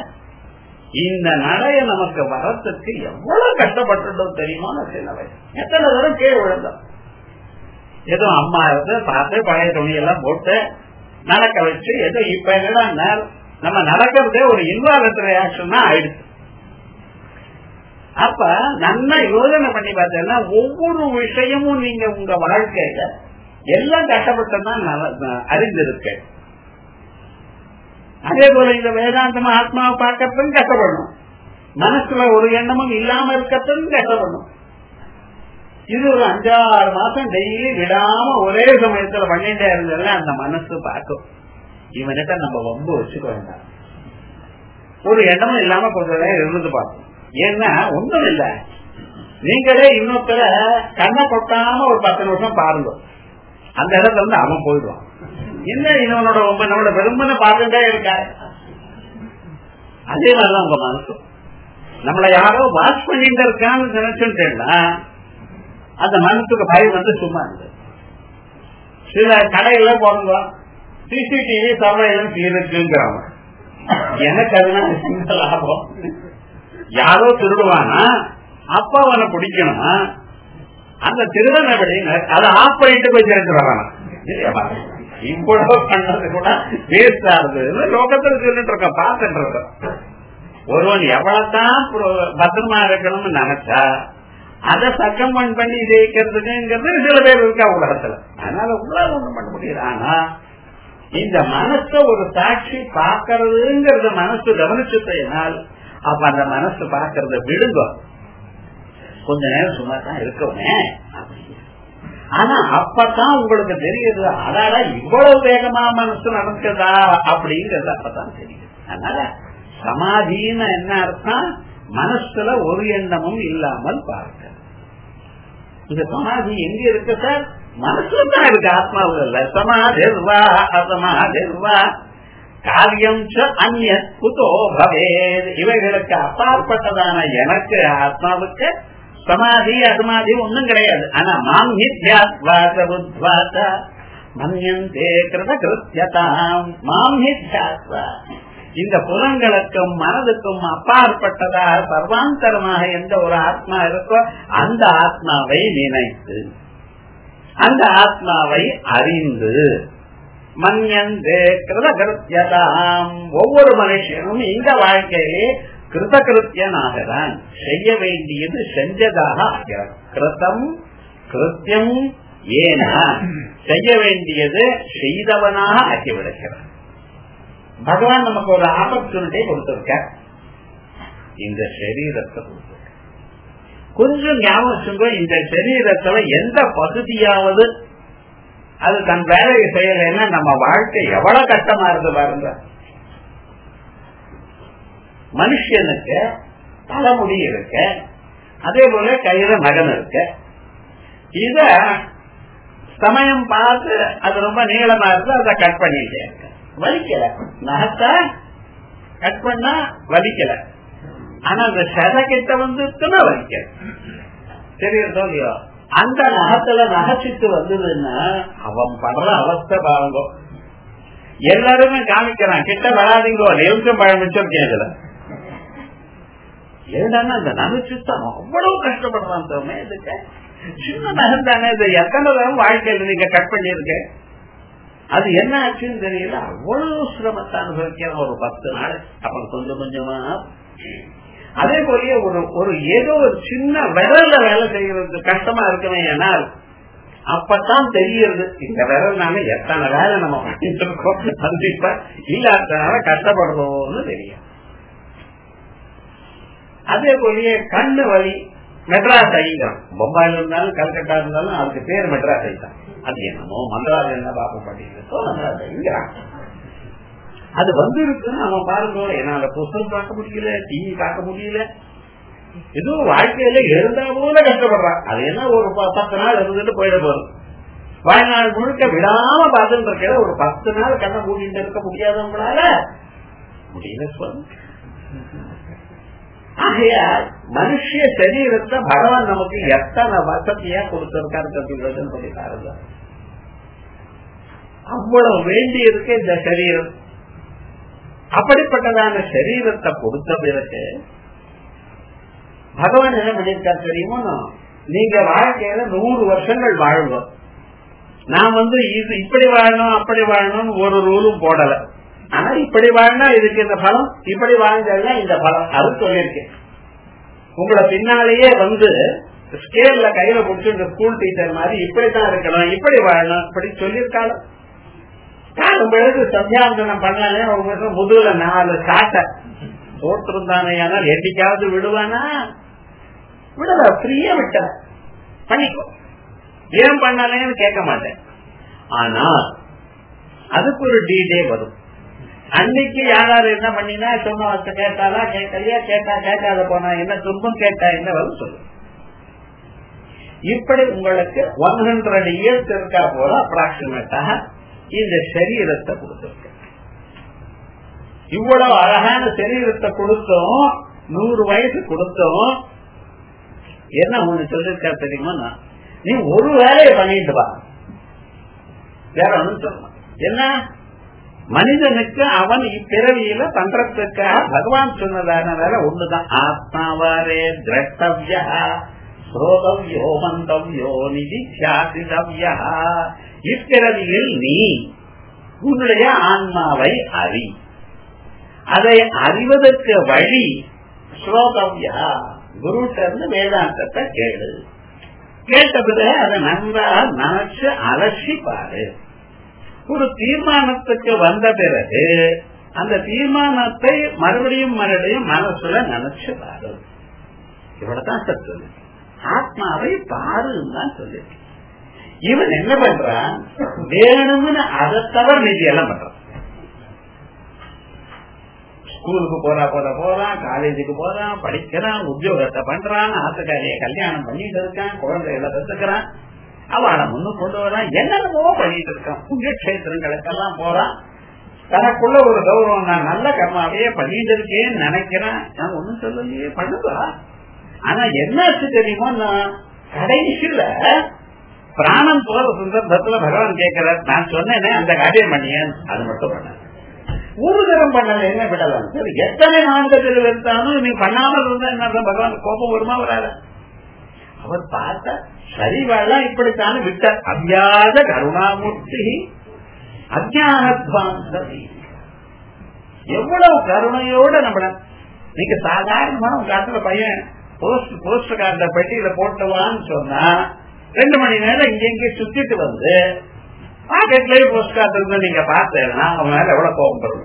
இந்த நடைய நமக்கு வரத்துக்கு எவ்வளவு கஷ்டப்பட்டுட்டோம் தெரியுமா சின்ன வயசு எத்தனை தூரம் கீழே விழுந்தோம் ஏதோ அம்மா இருந்து பார்த்து பழைய துணியெல்லாம் போட்டு நடக்க வச்சு ஏதோ இப்ப என்னடா நம்ம நடக்கிறதே ஒரு இன்வால்மெண்ட் ரியாக்ஷன் தான் ஆயிடுச்சு அப்ப நல்லா யோசனை பண்ணி பார்த்தேன்னா ஒவ்வொரு விஷயமும் நீங்க உங்க வாழ்க்கையில எல்லாம் கஷ்டப்பட்டதான் அறிந்திருக்கு அதே போல இந்த வேதாந்தம் ஆத்மாவை பார்க்கறதும் கஷ்டப்படணும் மனசுல ஒரு எண்ணமும் இல்லாம இருக்கிறதும் கஷ்டப்படணும் இது ஒரு அஞ்சாறு மாசம் டெய்லி விடாம ஒரே சமயத்துல பண்ணிட்டே இருந்ததுல அந்த மனசு பார்க்கும் இவன்கிட்ட நம்ம வம்பு வச்சுக்க வேண்டாம் ஒரு எண்ணமும் இல்லாம கொஞ்ச நேரம் இருந்து பார்க்கும் ஏன்னா ஒண்ணும் இல்ல நீங்களே இன்னொருத்தர கண்ணை கொட்டாம ஒரு பத்து நிமிஷம் பாருங்க அந்த இடத்துல இருந்து அவன் போயிடுவான் என்ன இவனோட ரொம்ப நம்மளோட பெருமனை பார்த்துட்டே இருக்காரு அதே மாதிரிதான் உங்க மனசு நம்மள யாரோ வாஷ் பண்ணிட்டு இருக்கான்னு நினைச்சுட்டேன்னா அந்த மனசுக்கு பயம் வந்து சும்மா இருக்கு சில கடையில போடுங்க சிசிடிவி சமையலும் இருக்குங்கிறாங்க எனக்கு அதனால சின்ன லாபம் யாரோ திருடுவானா அப்ப அவனை பிடிக்கணுமா அந்த திருடனை விட அதை ஆஃப் பண்ணிட்டு போய் சேர்த்து வரானா இவ்வளவு பண்ணது கூட வேஸ்ட் ஆகுது லோகத்துல சொல்லிட்டு இருக்க பார்த்துட்டு இருக்க ஒருவன் எவ்வளவுதான் பத்திரமா இருக்கணும்னு நினைச்சா அதை சக்கமன் பண்ணி ஜெயிக்கிறதுக்குங்கிறது சில பேர் இருக்கா உலகத்துல அதனால உலகம் ஒண்ணும் பண்ண முடியாது ஆனா இந்த மனச ஒரு சாட்சி பார்க்கறதுங்கிறத மனசு கவனிச்சுட்டேனால் அப்ப அந்த மனசு பார்க்கறத விடுங்க கொஞ்ச நேரம் சும்மா தான் இருக்கவுமே ஆனா அப்பதான் உங்களுக்கு தெரியுது அதால இவ்வளவு வேகமா மனசு நடக்குதா அப்படிங்கறது அப்பதான் தெரியுது அதனால சமாதின்னு என்ன அர்த்தம் மனசுல ஒரு எண்ணமும் இல்லாமல் பார்க்க இந்த சமாதி எங்க இருக்கு சார் மனசுல தான் இருக்கு ஆத்மாவில் இல்ல சமாதிர்வா அசமாதிர்வா காரியம் அந்நிய குதோ பவேத் இவைகளுக்கு அப்பாற்பட்டதான எனக்கு ஆத்மாவுக்கு சமாதி அசமாதி ஒண்ணும் கிடையாது ஆனா மாம்ஹித்யாத்வாச மன்யந்தே கிருத கிருத்தியதாம் மாம்ஹித்யாத்வா இந்த புலங்களுக்கும் மனதுக்கும் அப்பாற்பட்டதாக சர்வாந்தரமாக எந்த ஒரு ஆத்மா இருக்கோ அந்த ஆத்மாவை நினைத்து அந்த ஆத்மாவை அறிந்து மன்யந்தே கிருதகிருத்தியதாம் ஒவ்வொரு மனுஷனும் இந்த வாழ்க்கையிலே கிருதகிருத்தியனாகதான் செய்ய வேண்டியது செஞ்சதாக ஆகிறார் கிருத்தம் கிருத்தியம் ஏனா செய்ய வேண்டியது செய்தவனாக ஆக்கிவிடுகிறார் பகவான் நமக்கு ஒரு ஆப்பர்ச்சுனிட்டி கொடுத்திருக்க இந்த சரீரத்தை கொடுத்திருக்க கொஞ்சம் ஞாபகம் வச்சுக்கோ இந்த சரீரத்துல எந்த பகுதியாவது அது தன் வேலையை செய்யலைன்னா நம்ம வாழ்க்கை எவ்வளவு கஷ்டமா இருந்து பாருங்க மனுஷனுக்கு தலைமுடி இருக்கு அதே போல கையில நகன் இருக்கு இத சமயம் பார்த்து அது ரொம்ப நீளமா இருக்கு அதை கட் பண்ணிட்டே இருக்கு வலிக்கல நகத்தை கட் பண்ணா வலிக்கல ஆனா அந்த சதை கிட்ட வந்துச்சுன்னா வலிக்கல தெரியுதோ இல்லையோ அந்த நகத்துல நகைச்சிட்டு வந்ததுன்னா அவன் படுற அவஸ்தை பாருங்க எல்லாருமே காமிக்கிறான் கிட்ட வராதிங்கோ எலுக்கும் பழம் வச்சிருக்கேன் இதுல ஏன்னா அந்த நகைச்சுத்தான் அவ்வளவு கஷ்டப்படுறான் தோமே இதுக்கு சின்ன நகம் தானே இது எத்தனை தரம் வாழ்க்கையில நீங்க கட் பண்ணிருக்கேன் அது என்ன ஆச்சுன்னு தெரியல அவ்வளவு சிரமத்தை அனுபவிக்கிற ஒரு பத்து நாள் அப்புறம் கொஞ்சம் கொஞ்சமா அதே போலயே ஒரு ஒரு ஏதோ ஒரு சின்ன விரல்ல வேலை செய்யறது கஷ்டமா இருக்குமே ஏனால் அப்பதான் தெரியுது இந்த விரல்னால எத்தனை வேலை நம்ம பண்ணிட்டு இருக்கோம் கண்டிப்பா இல்லாதனால கஷ்டப்படுறோம்னு தெரியும் அதே போலயே கண்ணு வலி மெட்ராஸ் ஐங்கிறோம் பொம்பாயில இருந்தாலும் கல்கட்டா இருந்தாலும் அதுக்கு பேர் மெட்ராஸ் ஐ தான் அது என்னமோ மந்திராஸ் என்ன பாப்பம் பண்ணிருக்கோ மந்திராஸ் ஐங்கிறான் அது வந்து இருக்குன்னு அவன் பாருங்க என்னால புத்தகம் பார்க்க முடியல டிவி பார்க்க முடியல ஏதோ வாழ்க்கையில இருந்தா போல கஷ்டப்படுறான் அது என்ன ஒரு பத்து நாள் இருந்துட்டு போயிட போறோம் வாழ்நாள் முழுக்க விடாம பார்த்துட்டு இருக்க ஒரு பத்து நாள் கண்ணை மூடிட்டு இருக்க முடியாதவங்களால முடியல சொல்ல ஆகையால் மனுஷ சரீரத்தை பகவான் நமக்கு எத்தனை வசதியா கொடுத்திருக்காரு கத்துக்கிறதுன்னு சொல்லி பாருங்க அவ்வளவு வேண்டி இருக்கு இந்த சரீரம் அப்படிப்பட்டதான சரீரத்தை கொடுத்த பிறகு பகவான் என்ன பண்ணியிருக்காரு தெரியுமோ நீங்க வாழ்க்கையில நூறு வருஷங்கள் வாழ்வோம் நான் வந்து இது இப்படி வாழணும் அப்படி வாழணும் ஒரு ரூலும் போடல ஆனா இப்படி வாழ்ந்தா இதுக்கு இந்த பலம் இப்படி வாழ்ந்தா இந்த பலம் அது சொல்லியிருக்கேன் உங்களை பின்னாலேயே வந்து ஸ்கேல்ல கையில பிடிச்சி ஸ்கூல் டீச்சர் மாதிரி இப்படித்தான் இருக்கணும் இப்படி வாழணும் இப்படி சொல்லியிருக்காங்க காலம் பிறகு சந்தியாவந்தனம் பண்ணாலே அவங்க முதுகுல நாலு காட்டை போட்டிருந்தானே ஆனால் என்னைக்காவது விடுவானா விடல ஃப்ரீயா விட்ட பண்ணிக்கோ ஏன் பண்ணலேன்னு கேட்க மாட்டேன் ஆனா அதுக்கு ஒரு டீடே வரும் அன்னைக்கு யாராரு என்ன பண்ணினா சொன்ன வார்த்தை கேட்டாலா கேட்கலையா கேட்டா கேட்காத போனா என்ன துன்பம் கேட்டா என்ன வரும் சொல்லு இப்படி உங்களுக்கு ஒன் ஹண்ட்ரட் இயர்ஸ் இருக்கா போல அப்ராக்சிமேட்டா இந்த சரீரத்தை கொடுத்திருக்க இவ்வளவு அழகான சரீரத்தை கொடுத்தோம் நூறு வயசு கொடுத்தோம் என்ன ஒண்ணு சொல்லிருக்கா தெரியுமா நீ ஒரு வேலையை பண்ணிட்டு வா வேற ஒண்ணும் சொல்லலாம் என்ன மனிதனுக்கு அவன் இப்பிறவியில பண்றதுக்காக பகவான் சொன்னதான வேலை ஒண்ணுதான் ஆத்மாவாரே திரஷ்டவியா ஸ்ரோதவ்யோ மந்தவ்யோ நிதித்தியாசிதவ்யா இப்பிறவியில் நீ உன்னுடைய ஆன்மாவை அறி அதை அறிவதற்கு வழி ஸ்ரோதவ்யா குருட்ட வேதாந்தத்தை கேளு கேட்ட பிறகு அதை நன்றாக நினைச்சு அலசி பாரு ஒரு தீர்மானத்துக்கு வந்த பிறகு அந்த தீர்மானத்தை மறுபடியும் மறுபடியும் மனசுல நினைச்சு பாரு இவ்வளவுதான் சத்து ஆத்மாவை பாருன்னு தான் சொல்லிருக்கு இவன் என்ன பண்றான் வேணும்னு அதை தவிர மீதி எல்லாம் பண்றான் ஸ்கூலுக்கு போறா போற போறான் காலேஜுக்கு போறான் படிக்கிறான் உத்தியோகத்தை பண்றான் ஆத்துக்காரிய கல்யாணம் பண்ணிட்டு இருக்கான் குழந்தைகளை பெற்றுக்கிறான் அவளை முன்னு கொண்டு வரான் என்னென்னமோ பண்ணிட்டு இருக்கான் புண்ணியக்ஷேத்திரங்களுக்கெல்லாம் போறான் தனக்குள்ள ஒரு கௌரவம் நான் நல்ல கர்மாவையே பண்ணிட்டு இருக்கேன்னு நினைக்கிறேன் நான் ஒண்ணும் சொல்லலையே பண்ணுவா ஆனா என்னாச்சு தெரியுமோ நான் கடைசியில பிராணம் போற சந்தர்ப்பத்துல பகவான் கேட்கிறார் நான் சொன்னேனே அந்த காரியம் பண்ணியேன் அது மட்டும் பண்ண ஒரு தரம் பண்ணல என்ன விடலாம் சரி எத்தனை மாநிலத்தில் இருந்தாலும் நீ பண்ணாமல் இருந்தா என்ன பகவான் கோபம் வருமா வராத அவர் பார்த்தா சரிவாழலாம் இப்படித்தானே விட்டார் அவ்யாத கருணாமூர்த்தி அஜானத்வாந்ததி எவ்வளவு கருணையோட நம்மள நீங்க சாதாரணமான உங்க காலத்துல பையன் போஸ்ட் போஸ்ட் கார்ட பெட்டியில போட்டுவான்னு சொன்னா ரெண்டு மணி நேரம் இங்க இங்கே சுத்திட்டு வந்து பாக்கெட்லயே போஸ்ட் கார்டு இருந்து நீங்க பார்த்தேன்னா அவன் மேல எவ்வளவு கோபம் வரும்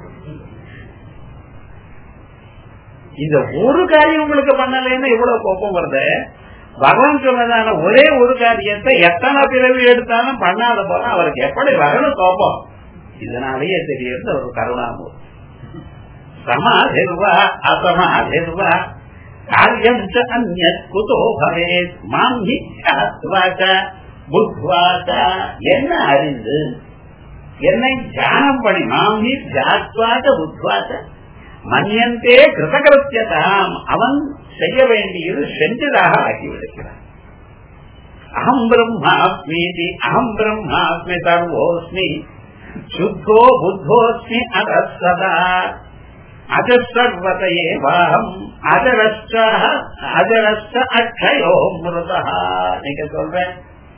இந்த ஒரு காரியம் உங்களுக்கு பண்ணலைன்னு இவ்வளவு கோபம் வருது பகவான் சொன்னதான ஒரே ஒரு காரியத்தை எத்தனை பிறவி எடுத்தாலும் பண்ணாத போல அவருக்கு எப்படி வரணும் கோபம் இதனாலேயே தெரியுது ஒரு கருணாமூர் சமாதிர்வா அசமாதிர்வா காரியம் அந்நிய குதோ பவேத் மாம் ஹித்யாத்வாச்ச புத்வாச்ச என்ன அறிந்து என்னை தியானம் பண்ணி மாம் ஹி தியாத்வாச்ச புத்வாச்ச மன்யந்தே கிருதகிருத்தியதாம் அவன் செய்ய வேண்டியது செஞ்சதாக ஆக்கிவிடுகிறான் அகம் பிரம்மாஸ்மீதி அகம் பிரம்மாஸ்மி சர்வோஸ்மி சுத்தோ புத்தோஸ்மி அதசதா அஜசர்வதையே வாகம் அஜரஸ்ட அஜரஸ்ட அக்ஷயோ மிருதா நீங்க சொல்றேன்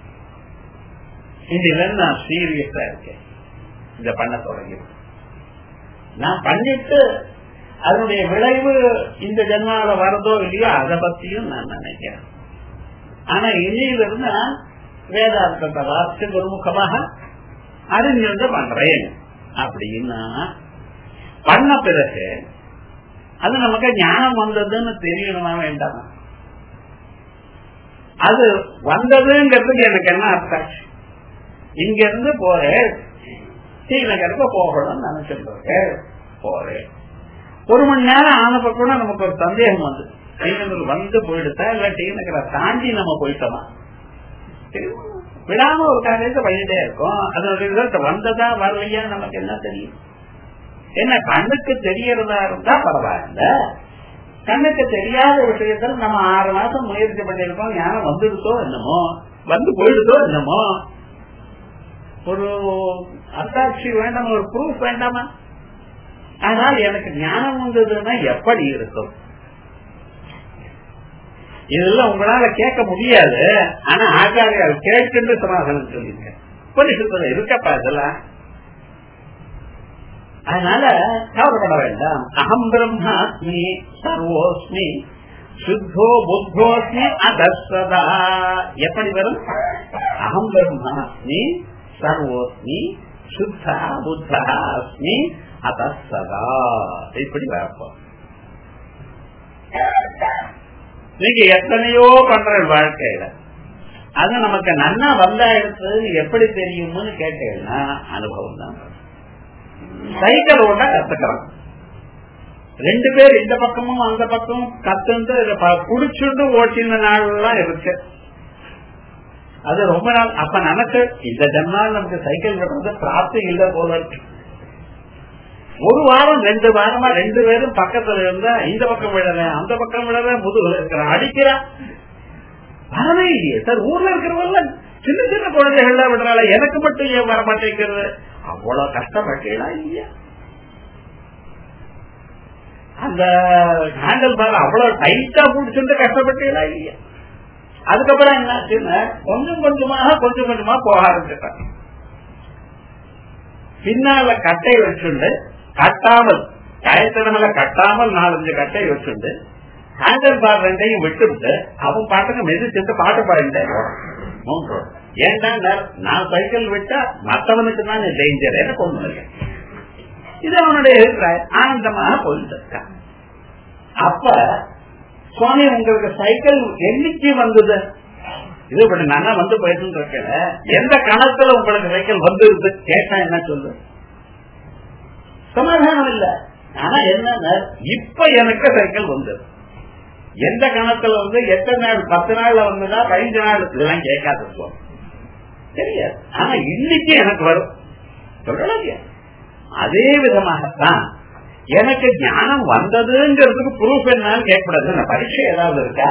இதுல நான் சீரியஸா இருக்கேன் இத பண்ண தொடங்கி நான் பண்ணிட்டு அதனுடைய விளைவு இந்த ஜென்மாவில வரதோ இல்லையோ அதை பத்தியும் நான் நினைக்கிறேன் ஆனா இனியிலிருந்து வேதாந்தத்தை வாசித்து குருமுகமாக அறிஞர்ந்து பண்றேன் அப்படின்னா பண்ண பிறகு அது நமக்கு ஞானம் வந்ததுன்னு தெரியணுமா வேண்டாமா அது வந்ததுங்கிறதுக்கு எனக்கு என்ன அர்த்தம் இங்க இருந்து போறேன் ஸ்ரீநகருக்கு போகணும்னு நினைச்சிட்டு போறேன் ஒரு மணி நேரம் ஆன பக்கம் நமக்கு ஒரு சந்தேகம் வந்து ஸ்ரீநகர் வந்து போயிடுதா இல்ல ஸ்ரீநகரை தாண்டி நம்ம போயிட்டோமா விடாம ஒரு காரியத்தை பண்ணிட்டே இருக்கோம் அதோட ரிசல்ட் வந்ததா வரலையா நமக்கு என்ன தெரியும் என்ன கண்ணுக்கு தெரியறதா இருந்தா பரவாயில்ல கண்ணுக்கு தெரியாத விஷயத்தில் நம்ம ஆறு மாசம் முயற்சி பண்ணிருக்கோம் ஞானம் வந்துடுதோ என்னமோ வந்து போயிடுதோ என்னமோ ஒரு அத்தாட்சி வேண்டாம் ஒரு ப்ரூஃப் வேண்டாமா ஆனால் எனக்கு ஞானம் வந்ததுன்னா எப்படி இருக்கும் இதெல்லாம் உங்களால கேட்க முடியாது ஆனா ஆச்சாரியால் கேட்கின்ற சமாதானம் சொல்லிருக்க பரிசுத்தம் இருக்கப்பா இதெல்லாம் அதனால கவலைப்பட வேண்டாம் அகம் பிரம்மாஸ்மி சர்வோஸ்மி சுத்தோ புத்தோஸ்மி அதசதா எப்படி வரும் அகம் பிரம்மாஸ்மி சர்வோஸ்மி சுத்தா புத்தா அஸ்மி அதசதா இப்படி வரப்போம் நீங்க எத்தனையோ பண்ற வாழ்க்கையில அது நமக்கு நன்னா வந்தா எடுத்தது எப்படி தெரியும்னு கேட்டீங்கன்னா அனுபவம் தான் சைக்கிள் ஓட்ட கத்துக்கிறோம் ரெண்டு பேர் இந்த பக்கமும் அந்த பக்கமும் கத்துந்து குடிச்சுட்டு ஓட்டின நாள்லாம் இருக்கு அது ரொம்ப நாள் அப்ப நினைச்சு இந்த ஜன்மால் நமக்கு சைக்கிள் கட்டுறது பிராப்தி இல்ல போல இருக்கு ஒரு வாரம் ரெண்டு வாரமா ரெண்டு பேரும் பக்கத்துல இருந்தா இந்த பக்கம் விடல அந்த பக்கம் விடல முதுகுல இருக்கிற அடிக்கிறான் வரவே இல்லையே சார் ஊர்ல இருக்கிறவங்க சின்ன சின்ன குழந்தைகள் விடுறாள் எனக்கு மட்டும் ஏன் வர மாட்டேங்கிறது அவ்வளவு கஷ்டப்பட்டீங்களா இல்லையா அந்த ஹேண்டில் பார் அவ்வளவு டைட்டா பிடிச்சிட்டு கஷ்டப்பட்டீங்களா இல்லையா அதுக்கப்புறம் என்னாச்சுன்னா கொஞ்சம் கொஞ்சமாக கொஞ்சம் கொஞ்சமா போக ஆரம்பிச்சிட்டாங்க பின்னால கட்டை வச்சுண்டு கட்டாமல் கயத்தினால கட்டாமல் நாலஞ்சு கட்டை வச்சுண்டு ஹேண்டல் பார் ரெண்டையும் விட்டுவிட்டு அவன் பாட்டுக்கு மெதிச்சுட்டு பாட்டு பாடிட்டேன் ஏன்டா நான் சைக்கிள் விட்டா மத்தவனுக்கு தான் டேஞ்சர் எனக்கு ஒண்ணு இல்லை இது அவனுடைய அபிப்பிராயம் ஆனந்தமாக போயிட்டு இருக்கான் அப்ப சுவாமி உங்களுக்கு சைக்கிள் என்னைக்கு வந்தது இது இப்படி நல்லா வந்து போயிட்டு இருக்கல எந்த கணத்துல உங்களுக்கு சைக்கிள் வந்துருது கேட்டா என்ன சொல்லு சமாதானம் இல்ல ஆனா என்ன இப்ப எனக்கு சைக்கிள் வந்தது எந்த கணத்துல வந்து எத்தனை நாள் பத்து நாள்ல வந்ததா பதினஞ்சு நாள் இதெல்லாம் கேட்காது சுவாமி தெரியாது ஆனா இன்னைக்கு எனக்கு வரும் சொல்லலாம் அதே விதமாகத்தான் எனக்கு ஞானம் வந்ததுங்கிறதுக்கு ப்ரூஃப் என்னன்னு கேட்கக்கூடாது பரீட்சை ஏதாவது இருக்கா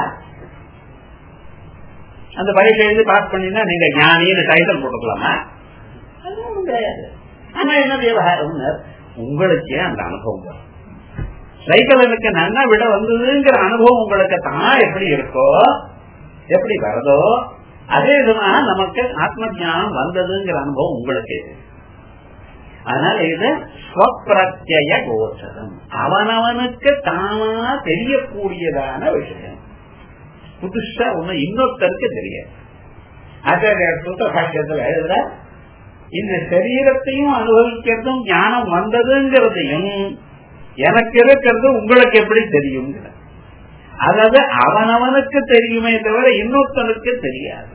அந்த பரீட்சை எழுதி பாஸ் பண்ணினா நீங்க ஞானின்னு டைட்டில் போட்டுக்கலாமா கிடையாது ஆனா என்ன விவகாரம் உங்களுக்கே அந்த அனுபவம் வரும் சைக்கிள் எனக்கு நன்னா விட வந்ததுங்கிற அனுபவம் உங்களுக்கு தான் எப்படி இருக்கோ எப்படி வருதோ அதே விதமா நமக்கு ஆத்ம ஜானம் வந்ததுங்கிற அனுபவம் உங்களுக்கு அதனால இது ஸ்வப்பிரத்ய கோச்சரம் அவனவனுக்கு தானா தெரியக்கூடியதான விஷயம் புதுசா ஒண்ணு இன்னொருத்தருக்கு தெரியாது ஆச்சாரியர் சுத்த பாக்கியத்தில் எழுதுற இந்த சரீரத்தையும் அனுபவிக்கிறதும் ஞானம் வந்ததுங்கிறதையும் எனக்கு இருக்கிறது உங்களுக்கு எப்படி தெரியும் அதாவது அவனவனுக்கு தெரியுமே தவிர இன்னொருத்தனுக்கு தெரியாது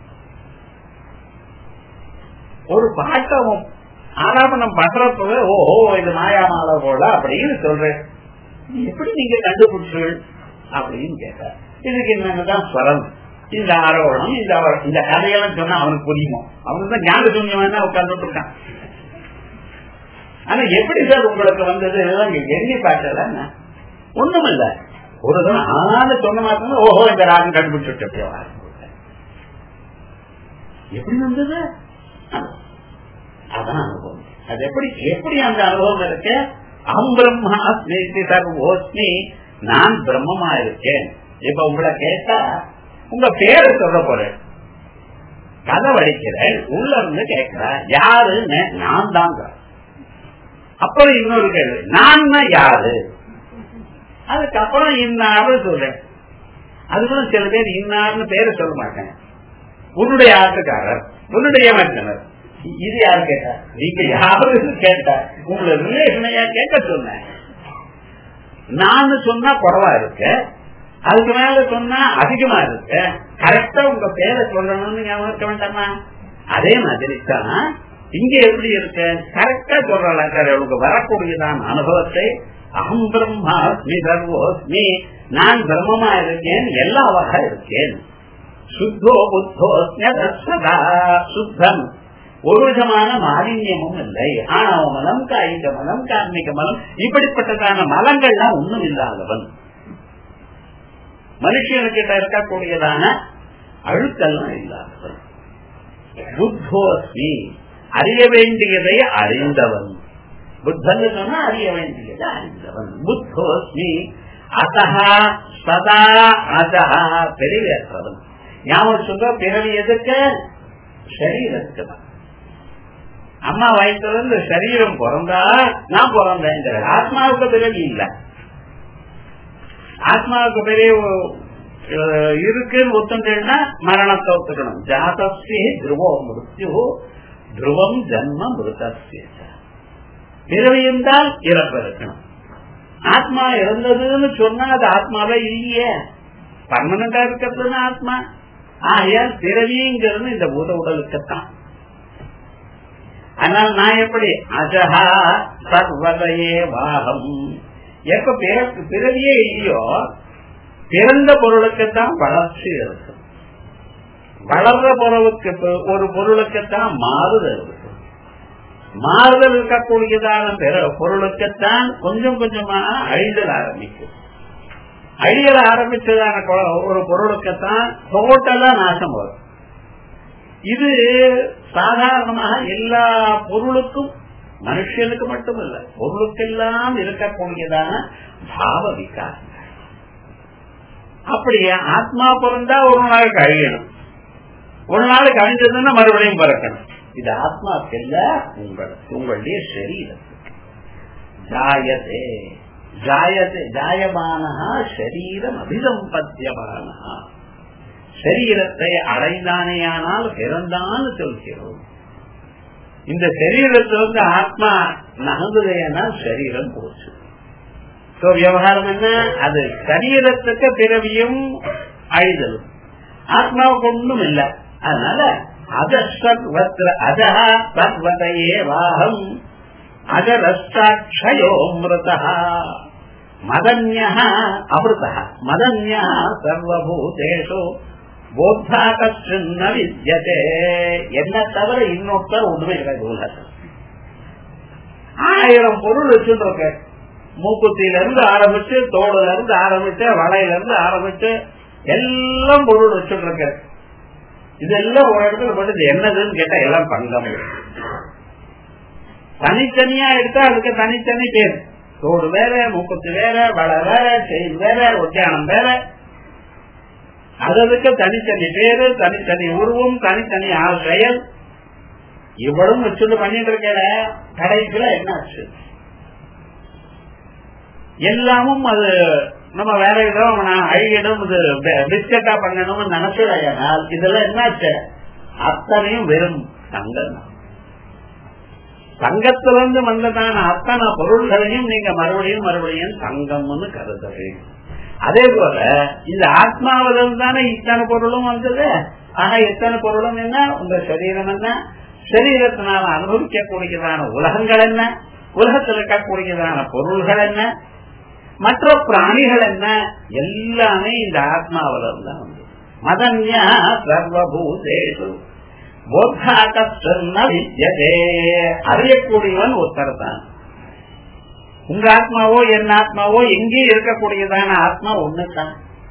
ஒரு பாட்டை ஆலாபனம் பண்றப்ப ஓஹோ இது மாயாமால போல அப்படின்னு சொல்றேன் எப்படி நீங்க கண்டுபிடிச்சு அப்படின்னு கேட்டார் இதுக்கு என்னதான் ஸ்வரம் இந்த ஆரோகணம் இந்த இந்த கதையெல்லாம் சொன்னா அவனுக்கு புரியுமோ அவனுக்கு தான் ஞான சூன்யமான உட்கார்ந்துட்டு இருக்கான் ஆனா எப்படி சார் உங்களுக்கு வந்தது எண்ணி பார்த்தல ஒண்ணும் இல்ல ஒரு தரம் ஆனாலும் சொன்ன மாத்திரம் ஓஹோ இந்த ராகம் கண்டுபிடிச்சு எப்படி வந்தது அதான் அனுபவம் அது எப்படி எப்படி அந்த அனுபவம் இருக்கு அகம் பிரம்மாஸ்மி சர்வோஸ்மி நான் பிரம்மமா இருக்கேன் இப்ப உங்களை கேட்டா உங்க பேரை சொல்ல போறேன் கதை வடிக்கிறேன் உள்ள இருந்து கேட்கிறேன் யாருன்னு நான் தாங்க அப்புறம் இன்னொரு கேள்வி நான் யாரு அதுக்கப்புறம் இன்னாரு சொல்றேன் அதுக்குள்ள சில பேர் இன்னார்னு பேரை சொல்ல மாட்டேன் உன்னுடைய ஆட்டுக்காரர் உன்னுடைய மற்றனர் இது யாரு கேட்டா நீங்க யாருன்னு கேட்டா உங்களை ரிலேஷனையா கேட்க சொன்ன நான் சொன்னா குறவா இருக்கு அதுக்கு மேல சொன்னா அதிகமா இருக்கு கரெக்டா உங்க பேரை சொல்லணும்னு ஞாபகம் இருக்க வேண்டாமா அதே மாதிரி தான் இங்க எப்படி இருக்கு கரெக்டா சொல்றாங்க உங்களுக்கு வரக்கூடியதான அனுபவத்தை அகம் பிரம்மாஸ்மி சர்வோஸ்மி நான் பிரம்மமா இருக்கேன் எல்லாவாக இருக்கேன் சுத்தோ புத்தோ சதா சுத்தம் ஒரு விதமான மாலின்யமும் இல்லை ஆணவ மலம் காய்க மலம் கார்மிக மலம் இப்படிப்பட்டதான மலங்கள்லாம் ஒண்ணும் இல்லாதவன் மனுஷனுக்கிட்ட இருக்கக்கூடியதான அழுக்கெல்லாம் இல்லாதவன் புத்தோஸ்மி அறிய வேண்டியதை அறிந்தவன் புத்தன் சொன்னா அறிய வேண்டியதை அறிந்தவன் புத்தோஸ்மி அசகா சதா அசகா பெரியவன் ஞாபகம் சொல்ற பிறவி எதுக்கு சரீரத்துக்கு தான் அம்மா வயசுல இருந்து சரீரம் பிறந்தா நான் பிறந்தேன் ஆத்மாவுக்கு பிறகு இல்ல ஆத்மாவுக்கு பெரிய இருக்குன்னு ஒத்துட்டேன்னா மரணத்தை ஒத்துக்கணும் ஜாதஸ்தி துருவோ மிருத்யு துருவம் ஜன்ம மிருதஸ்ய பிறவி இருந்தால் இறப்பு இருக்கணும் ஆத்மா இறந்ததுன்னு சொன்னா அது ஆத்மாவே இல்லையே பர்மனண்டா இருக்கிறதுன்னு ஆத்மா ஆகையால் பிறவிங்கிறது இந்த பூத உடலுக்குத்தான் ஆனால் நான் எப்படி அஜஹா சர்வதையே வாகம் எப்ப பிறவியே இல்லையோ பிறந்த பொருளுக்குத்தான் வளர்ச்சி இருக்கும் வளர்ற பொருளுக்கு ஒரு பொருளுக்குத்தான் மாறுதல் இருக்கும் மாறுதல் இருக்கக்கூடியதான பொருளுக்குத்தான் கொஞ்சம் கொஞ்சமா அழிதல் ஆரம்பிக்கும் அழியல் ஆரம்பிச்சதான ஒரு பொருளுக்குத்தான் டோட்டலா நாசம் வரும் இது சாதாரணமாக எல்லா பொருளுக்கும் மனுஷனுக்கு மட்டுமல்ல பொருளுக்கெல்லாம் இருக்கக்கூடியதான பாவ விகாசம் அப்படியே ஆத்மா பிறந்தா ஒரு நாள் கழியணும் ஒரு நாள் கழிஞ்சதுன்னா மறுபடியும் பிறக்கணும் இது ஆத்மாவுக்கு இல்ல உங்களுக்கு உங்களுடைய சரீரத்துக்கு ஜாயதே ஜாயதே ஜாயமானஹா சரீரம் அபிசம்பத்தியமானஹா சரீரத்தை அடைந்தானேயானால் பிறந்தான்னு சொல்கிறோம் இந்த சரீரத்திலிருந்து ஆத்மா நகர்ந்ததையானால் சரீரம் போச்சு சோ விவகாரம் என்ன அது சரீரத்துக்கு பிறவியும் அழிதலும் ஆத்மாவுக்கு ஒன்றும் இல்லை அதனால அதர்வத்திர அதஹ தத்வதையே வாகம் அஜரஷ்டாட்சயோ மிருதா மதன்ய அமிர்த மதன்ய சர்வபூதேஷு போத்தா கஷ்ட வித்தியதே என்ன தவிர இன்னொருத்தர் ஒண்ணுமே கிடையாது உலகத்தில் ஆயிரம் பொருள் வச்சுட்டு இருக்க மூக்குத்தியில இருந்து ஆரம்பிச்சு தோடுல இருந்து ஆரம்பிச்சு வளையில இருந்து ஆரம்பிச்சு எல்லாம் பொருள் வச்சுட்டு இருக்க இதெல்லாம் ஒரு இடத்துல போட்டு என்னதுன்னு கேட்டா எல்லாம் பங்கம் தனித்தனியா எடுத்தா அதுக்கு தனித்தனி பேர் தோடு வேற மூக்குத்து வேற வளை வேற செயின் வேற ஒட்டியானம் வேற அதுக்கு தனித்தனி பேரு தனித்தனி உருவம் தனித்தனி செயல் இவ்வளவு வச்சுட்டு பண்ணிட்டு இருக்கல கடைசியில என்ன ஆச்சு எல்லாமும் அது நம்ம வேற விதம் அழியிடும் இது பிஸ்கட்டா பண்ணணும்னு நினைச்சுடையானால் இதெல்லாம் என்னாச்சு அத்தனையும் வெறும் தங்கம் தங்கத்திலிருந்து வந்ததான அத்தனை பொருள்களையும் நீங்க மறுபடியும் மறுபடியும் தங்கம்னு கருதுறீங்க அதே போல இந்த ஆத்மாவிலிருந்து தானே இத்தனை பொருளும் வந்தது ஆக எத்தனை பொருளும் என்ன உங்க சரீரம் என்ன சரீரத்தினால அனுபவிக்கக்கூடியதான உலகங்கள் என்ன உலகத்தில் இருக்கக்கூடியதான பொருள்கள் என்ன மற்ற பிராணிகள் என்ன எல்லாமே இந்த ஆத்மாவில தான் வந்து மதன்யா சர்வபூதேஷு அறியக்கூடியவன் ஒருத்தர் தான் உங்க ஆத்மாவோ என் ஆத்மாவோ எங்கேயும் இருக்கக்கூடியதான ஆத்மா ஒண்ணுதான்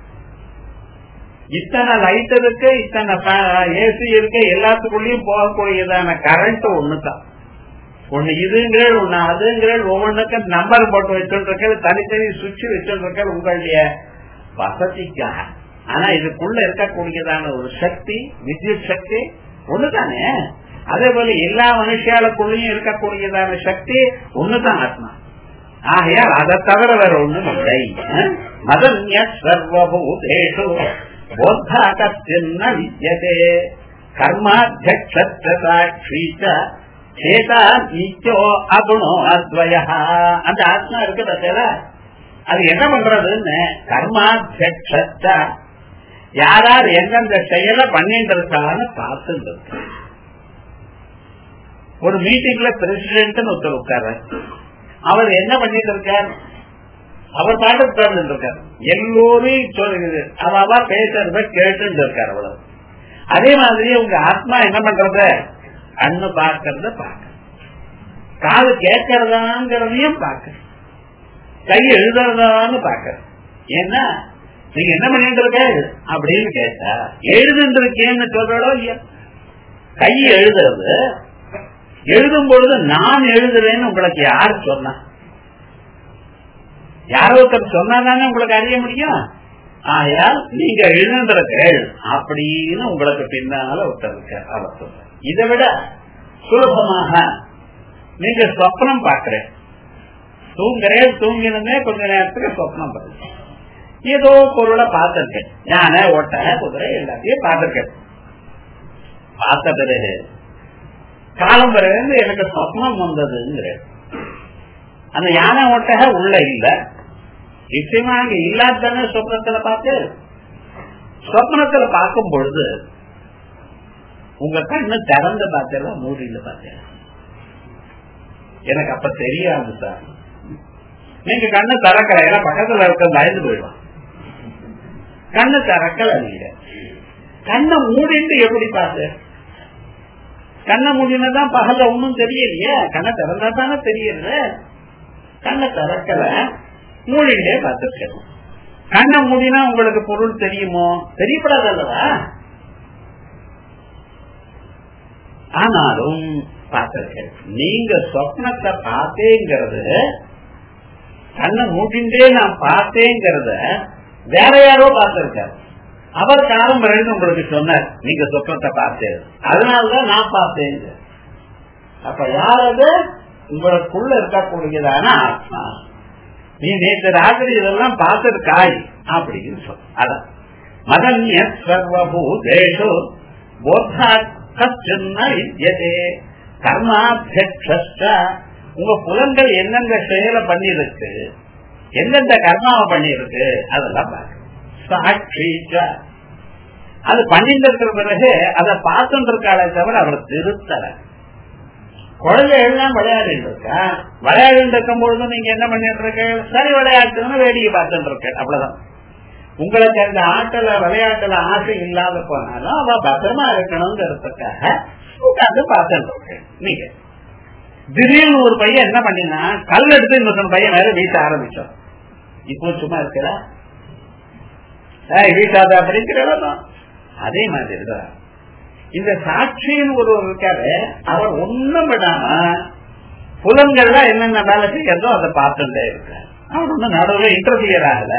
இத்தனை லைட் இருக்கு இத்தனை ஏசி இருக்கு எல்லாத்துக்குள்ளயும் போகக்கூடியதான கரண்ட் ஒண்ணுதான் ஒண்ணு இதுங்கள் ஒண்ணு அதுங்கள் ஒவ்வொன்றுக்கும் நம்பர் போட்டு வச்சுருக்க தனித்தனி சுவிட்ச் வச்சுருக்க உங்களுடைய வசதிக்காக ஆனா இதுக்குள்ள இருக்கக்கூடியதான ஒரு சக்தி வித்யுத் சக்தி ஒண்ணுதானே அதே போல எல்லா மனுஷாளுக்குள்ளயும் இருக்கக்கூடியதான சக்தி ஒண்ணுதான் ஆத்மா ஆகையால் அதை தவிர வேற ஒண்ணும் இல்லை மதன்ய சர்வபூதேஷு போத்தாக்கத்தின்ன வித்தியதே கர்மாத்தியக்ஷாட்சி சேதா நீச்சோ அகுணோ அத்வய அந்த ஆத்மா இருக்கு பத்தியா அது என்ன பண்றதுன்னு கர்மாத்தியக்ஷ யாரார் எந்தெந்த செயலை பண்ணிட்டு இருக்கான்னு பார்த்துட்டு இருக்கு ஒரு மீட்டிங்ல பிரசிடென்ட் ஒருத்தர் உட்கார அவர் என்ன பண்ணிட்டு இருக்கார் அவர் பாட்டு உட்கார்ந்து இருக்கார் எல்லோரையும் சொல்லுது அவ பேசுறத கேட்டு இருக்கார் அவ்வளவு அதே மாதிரி உங்க ஆத்மா என்ன பண்றத கண்ணு பார்க்கறத பார்க்க காது கேட்கறதாங்கிறதையும் பார்க்க கை எழுதுறதான்னு பார்க்க ஏன்னா நீங்க என்ன பண்ணிட்டு இருக்க அப்படின்னு கேட்டா எழுதுட்டு இருக்கேன்னு சொல்றோ இல்லையா கை எழுதுறது எழுதும் பொழுது நான் எழுதுறேன்னு உங்களுக்கு யாரு சொன்னா யாரோ ஒருத்தர் சொன்னாதானே உங்களுக்கு அறிய முடியும் ஆயால் நீங்க எழுதுன்ற கேள் அப்படின்னு உங்களுக்கு பின்னால ஒருத்தர் இருக்க அவர் சொல்ற இதை விட சுலபமாக நீங்க சொப்னம் பாக்குறேன் தூங்குறேன் தூங்கினே கொஞ்ச நேரத்துக்கு சொப்னம் பாருங்க ஏதோ பொருளை பார்த்திருக்கேன் யானை ஒட்டை குதிரை எல்லாத்தையும் பார்த்திருக்கேன் பார்த்த பிறகு காலம் பிறகு எனக்கு சொப்னம் வந்ததுங்கிற அந்த யானை ஒட்டக உள்ள இல்ல நிச்சயமா அங்க இல்லாதானே சொப்னத்துல பார்த்து சொப்னத்துல பார்க்கும் பொழுது உங்க கண்ணு திறந்து பார்த்தல மூடியில பார்த்தேன் எனக்கு அப்ப தெரியாது சார் நீங்க கண்ணு திறக்கல ஏன்னா பக்கத்துல இருக்க பயந்து போயிடுவான் கண்ணு திறக்கல நீங்க கண்ணை மூடிட்டு எப்படி பார்த்து கண்ணை மூடினதான் பகல ஒன்னும் தெரியலையே கண்ணை திறந்தா தானே தெரியுது கண்ணை திறக்கல மூடிண்டே பார்த்துருக்கணும் கண்ணை மூடினா உங்களுக்கு பொருள் தெரியுமோ தெரியப்படாது அல்லவா ஆனாலும் பார்த்திருக்கேன் நீங்க சொப்னத்தை பார்த்தேங்கிறது கண்ணை மூடிண்டே நான் பார்த்தேங்கிறத வேற யாரோ பார்த்திருக்காரு அவர் காலம் பிறகு உங்களுக்கு சொன்னார் நீங்க சொப்னத்தை பார்த்தேன் அதனாலதான் நான் பார்த்தேன் அப்ப யாரது உங்களுக்குள்ள இருக்கக்கூடியதான ஆத்மா நீ நேற்று ராத்திரி இதெல்லாம் பார்த்திருக்காய் அப்படின்னு சொல்ல அதான் மதன்ய சர்வபூதேஷு போத்தாக்கே கர்மாத்தியக்ஷ உங்க புலன்கள் என்னென்ன செயலை பண்ணிருக்கு எந்தெந்த கர்மாவை பண்ணிருக்கு அதெல்லாம் பார்க்கணும் சாட்சி அது பண்ணிட்டு இருக்கிற பிறகு அதை பார்த்துட்டு இருக்காளே தவிர அவர் திருத்தல குழந்தை எல்லாம் விளையாடிட்டு இருக்கா விளையாடிட்டு இருக்கும் பொழுது நீங்க என்ன பண்ணிட்டு இருக்க சரி விளையாட்டுன்னு வேடிக்கை பார்த்துட்டு இருக்க அவ்வளவுதான் உங்களுக்கு அந்த ஆட்டல விளையாட்டுல ஆசை இல்லாத போனாலும் அவ பத்திரமா இருக்கணுங்கிறதுக்காக உட்காந்து பார்த்துட்டு இருக்க நீங்க திடீர்னு ஒரு பையன் என்ன பண்ணினா கல் எடுத்து இன்னொரு பையன் வேற வீட்ட ஆரம்பிச்சோம் இப்போ சும்மா இருக்கிறா வீட்டாத அப்படிங்கிறதா அதே மாதிரி தான் இந்த சாட்சின்னு ஒருவர் இருக்காரு அவர் ஒண்ணும் விடாம புலன்கள்லாம் என்னென்ன வேலை செய்யறதோ அதை பார்த்துட்டே இருக்காரு அவர் ஒன்னும் நடுவில் இன்டர்வியர் ஆகல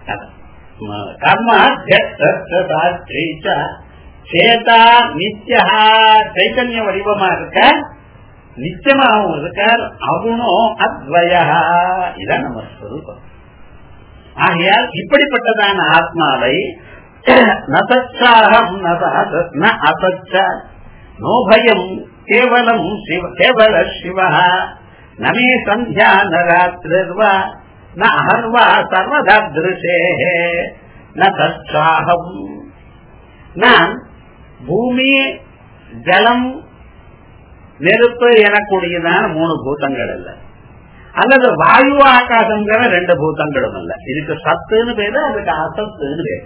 கர்மா சாட்சி சேதா நித்தியா சைத்தன்ய வடிவமா இருக்க நிச்சயமாகவும் இருக்கார் அவனும் அத்வயா இதான் நம்ம ஸ்வரூபம் ஆகையால் இப்படிப்பட்டதான ஆத்மாவை நசாஹம் ந அசச்ச நோ பயம் கேவலம் சிவ கேவல சிவ நமே சந்தியா நராத்திரிர்வா ந அகர்வா சர்வதா திருஷே ந தற்சாகம் நான் பூமி ஜலம் நெருப்பு எனக்கூடியதான மூணு பூதங்கள் அல்ல அல்லது வாயு ஆகாசங்கிற ரெண்டு பூதங்களும் அல்ல இதுக்கு சத்துன்னு பேரு அதுக்கு அசத்துன்னு பேரு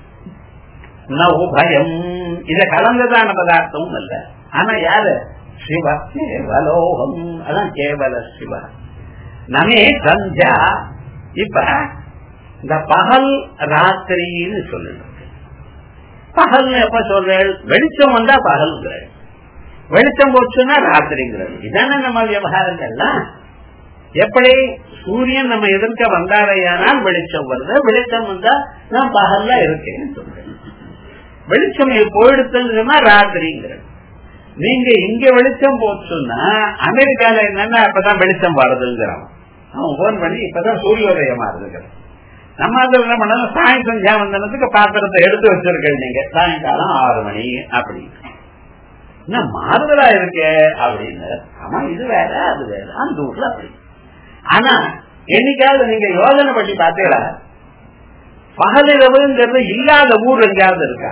ந உபயம் இத கலந்ததான பதார்த்தமும் அல்ல ஆனா யாரு சிவ கேவலோகம் அதான் கேவல சிவ நமே சந்தியா இப்ப இந்த பகல் ராத்திரின்னு சொல்லுங்க பகல் எப்ப சொல்றேன் வெளிச்சம் வந்தா பகல்ங்கிறேன் வெளிச்சம் போச்சுன்னா ராத்திரிங்கிறது இதானே நம்ம விவகாரங்கள்லாம் எப்படி சூரியன் நம்ம எதிர்க்க வந்தாரையானால் வெளிச்சம் வருது வெளிச்சம் வந்தா நான் பகல்ல இருக்கேன்னு சொல்றேன் வெளிச்சம் போயிடுத்துன்னா ராத்திரிங்கிறது நீங்க இங்க வெளிச்சம் போச்சுன்னா அமெரிக்கால என்னன்னா அப்பதான் வெளிச்சம் வருதுங்கிறான் அவன் போன் பண்ணி இப்பதான் சூரியோதயம் ஆகுதுங்கிறான் நம்ம அதுல என்ன பண்ணாலும் சாயம் சந்தியாவந்தனத்துக்கு பாத்திரத்தை எடுத்து வச்சிருக்கேன் நீங்க சாயங்காலம் ஆறு மணி அப்படின்னு என்ன மாறுதலா இருக்க அப்படின்னு ஆமா இது வேற அது வேற அந்த ஊர்ல அப்படி ஆனா என்னைக்காவது நீங்க யோஜனை பண்ணி பார்த்தீங்களா பகலிரவுங்கிறது இல்லாத ஊர் எங்கேயாவது இருக்கா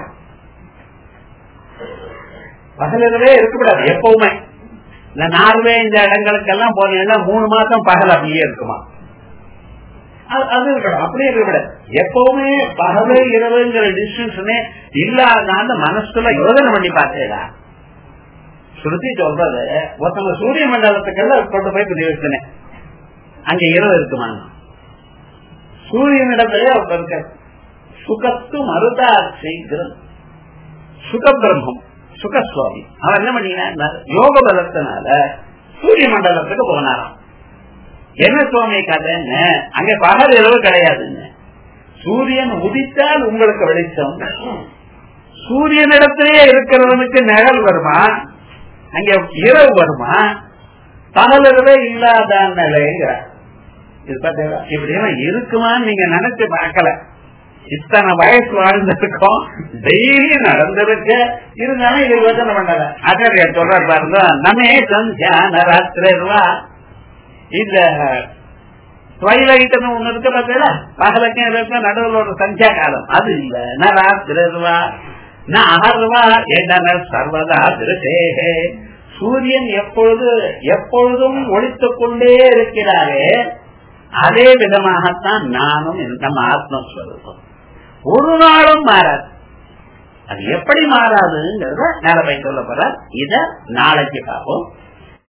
பகலிரவே இருக்கக்கூடாது எப்பவுமே இந்த நார்வே இந்த இடங்களுக்கெல்லாம் போனீங்கன்னா மூணு மாசம் பகல் அப்படியே இருக்குமா அது இருக்கணும் அப்படியே இருக்கக்கூடாது எப்பவுமே பகல் இரவுங்கிற டிஸ்டன்ஸ்னே இல்லாத மனசுல யோஜனை பண்ணி பார்த்தீங்களா ஸ்ருதி சொல்றது ஒருத்தவங்க சூரிய மண்டலத்துக்கெல்லாம் கொண்டு போய் பதிவு அங்க இரவு இருக்குமா சூரியனிடத்திலே அவர் இருக்க சுகத்து மருதா சீக்கிரம் சுக பிரம்மம் சுகசுவாமி அவர் என்ன பண்ணீங்கன்னா யோக பலத்தினால சூரிய மண்டலத்துக்கு போனாராம் என்ன சுவாமி கதைன்னு அங்க பகல் இரவு கிடையாதுங்க சூரியன் உதித்தால் உங்களுக்கு வெளிச்சம் சூரியனிடத்திலேயே இருக்கிறவனுக்கு நிழல் வருமா அங்க இரவு வருமா பகல் இரவே இல்லாத நிலைங்கிற இது பார்த்தீங்களா இப்படி எல்லாம் இருக்குமான்னு நீங்க நினைச்சு பார்க்கல இத்தனை வயசு வாழ்ந்திருக்கோம் டெய்லி நடந்திருக்கு இருந்தாலும் இது யோசனை பண்ணல ஆச்சாரியர் சொல்றாரு பாருங்க நமே சந்தியான ராத்திரா இந்த ட்வைலைட்னு ஒண்ணு இருக்கு பார்த்தீங்களா பகலுக்கும் இருக்கு நடுவில் ஒரு சந்தியா காலம் அது இல்ல ந ராத்திரா ந அகர்வா என்ன சர்வதா திருசேகே சூரியன் எப்பொழுது எப்பொழுதும் ஒழித்துக் கொண்டே இருக்கிறாரே அதே விதமாகத்தான் நானும் நம்ம ஆத்மஸ்வரூபம் ஒரு நாளும் மாறாது அது எப்படி மாறாதுங்கிறத நேரத்தை சொல்ல போற இத நாளைக்கு பார்ப்போம்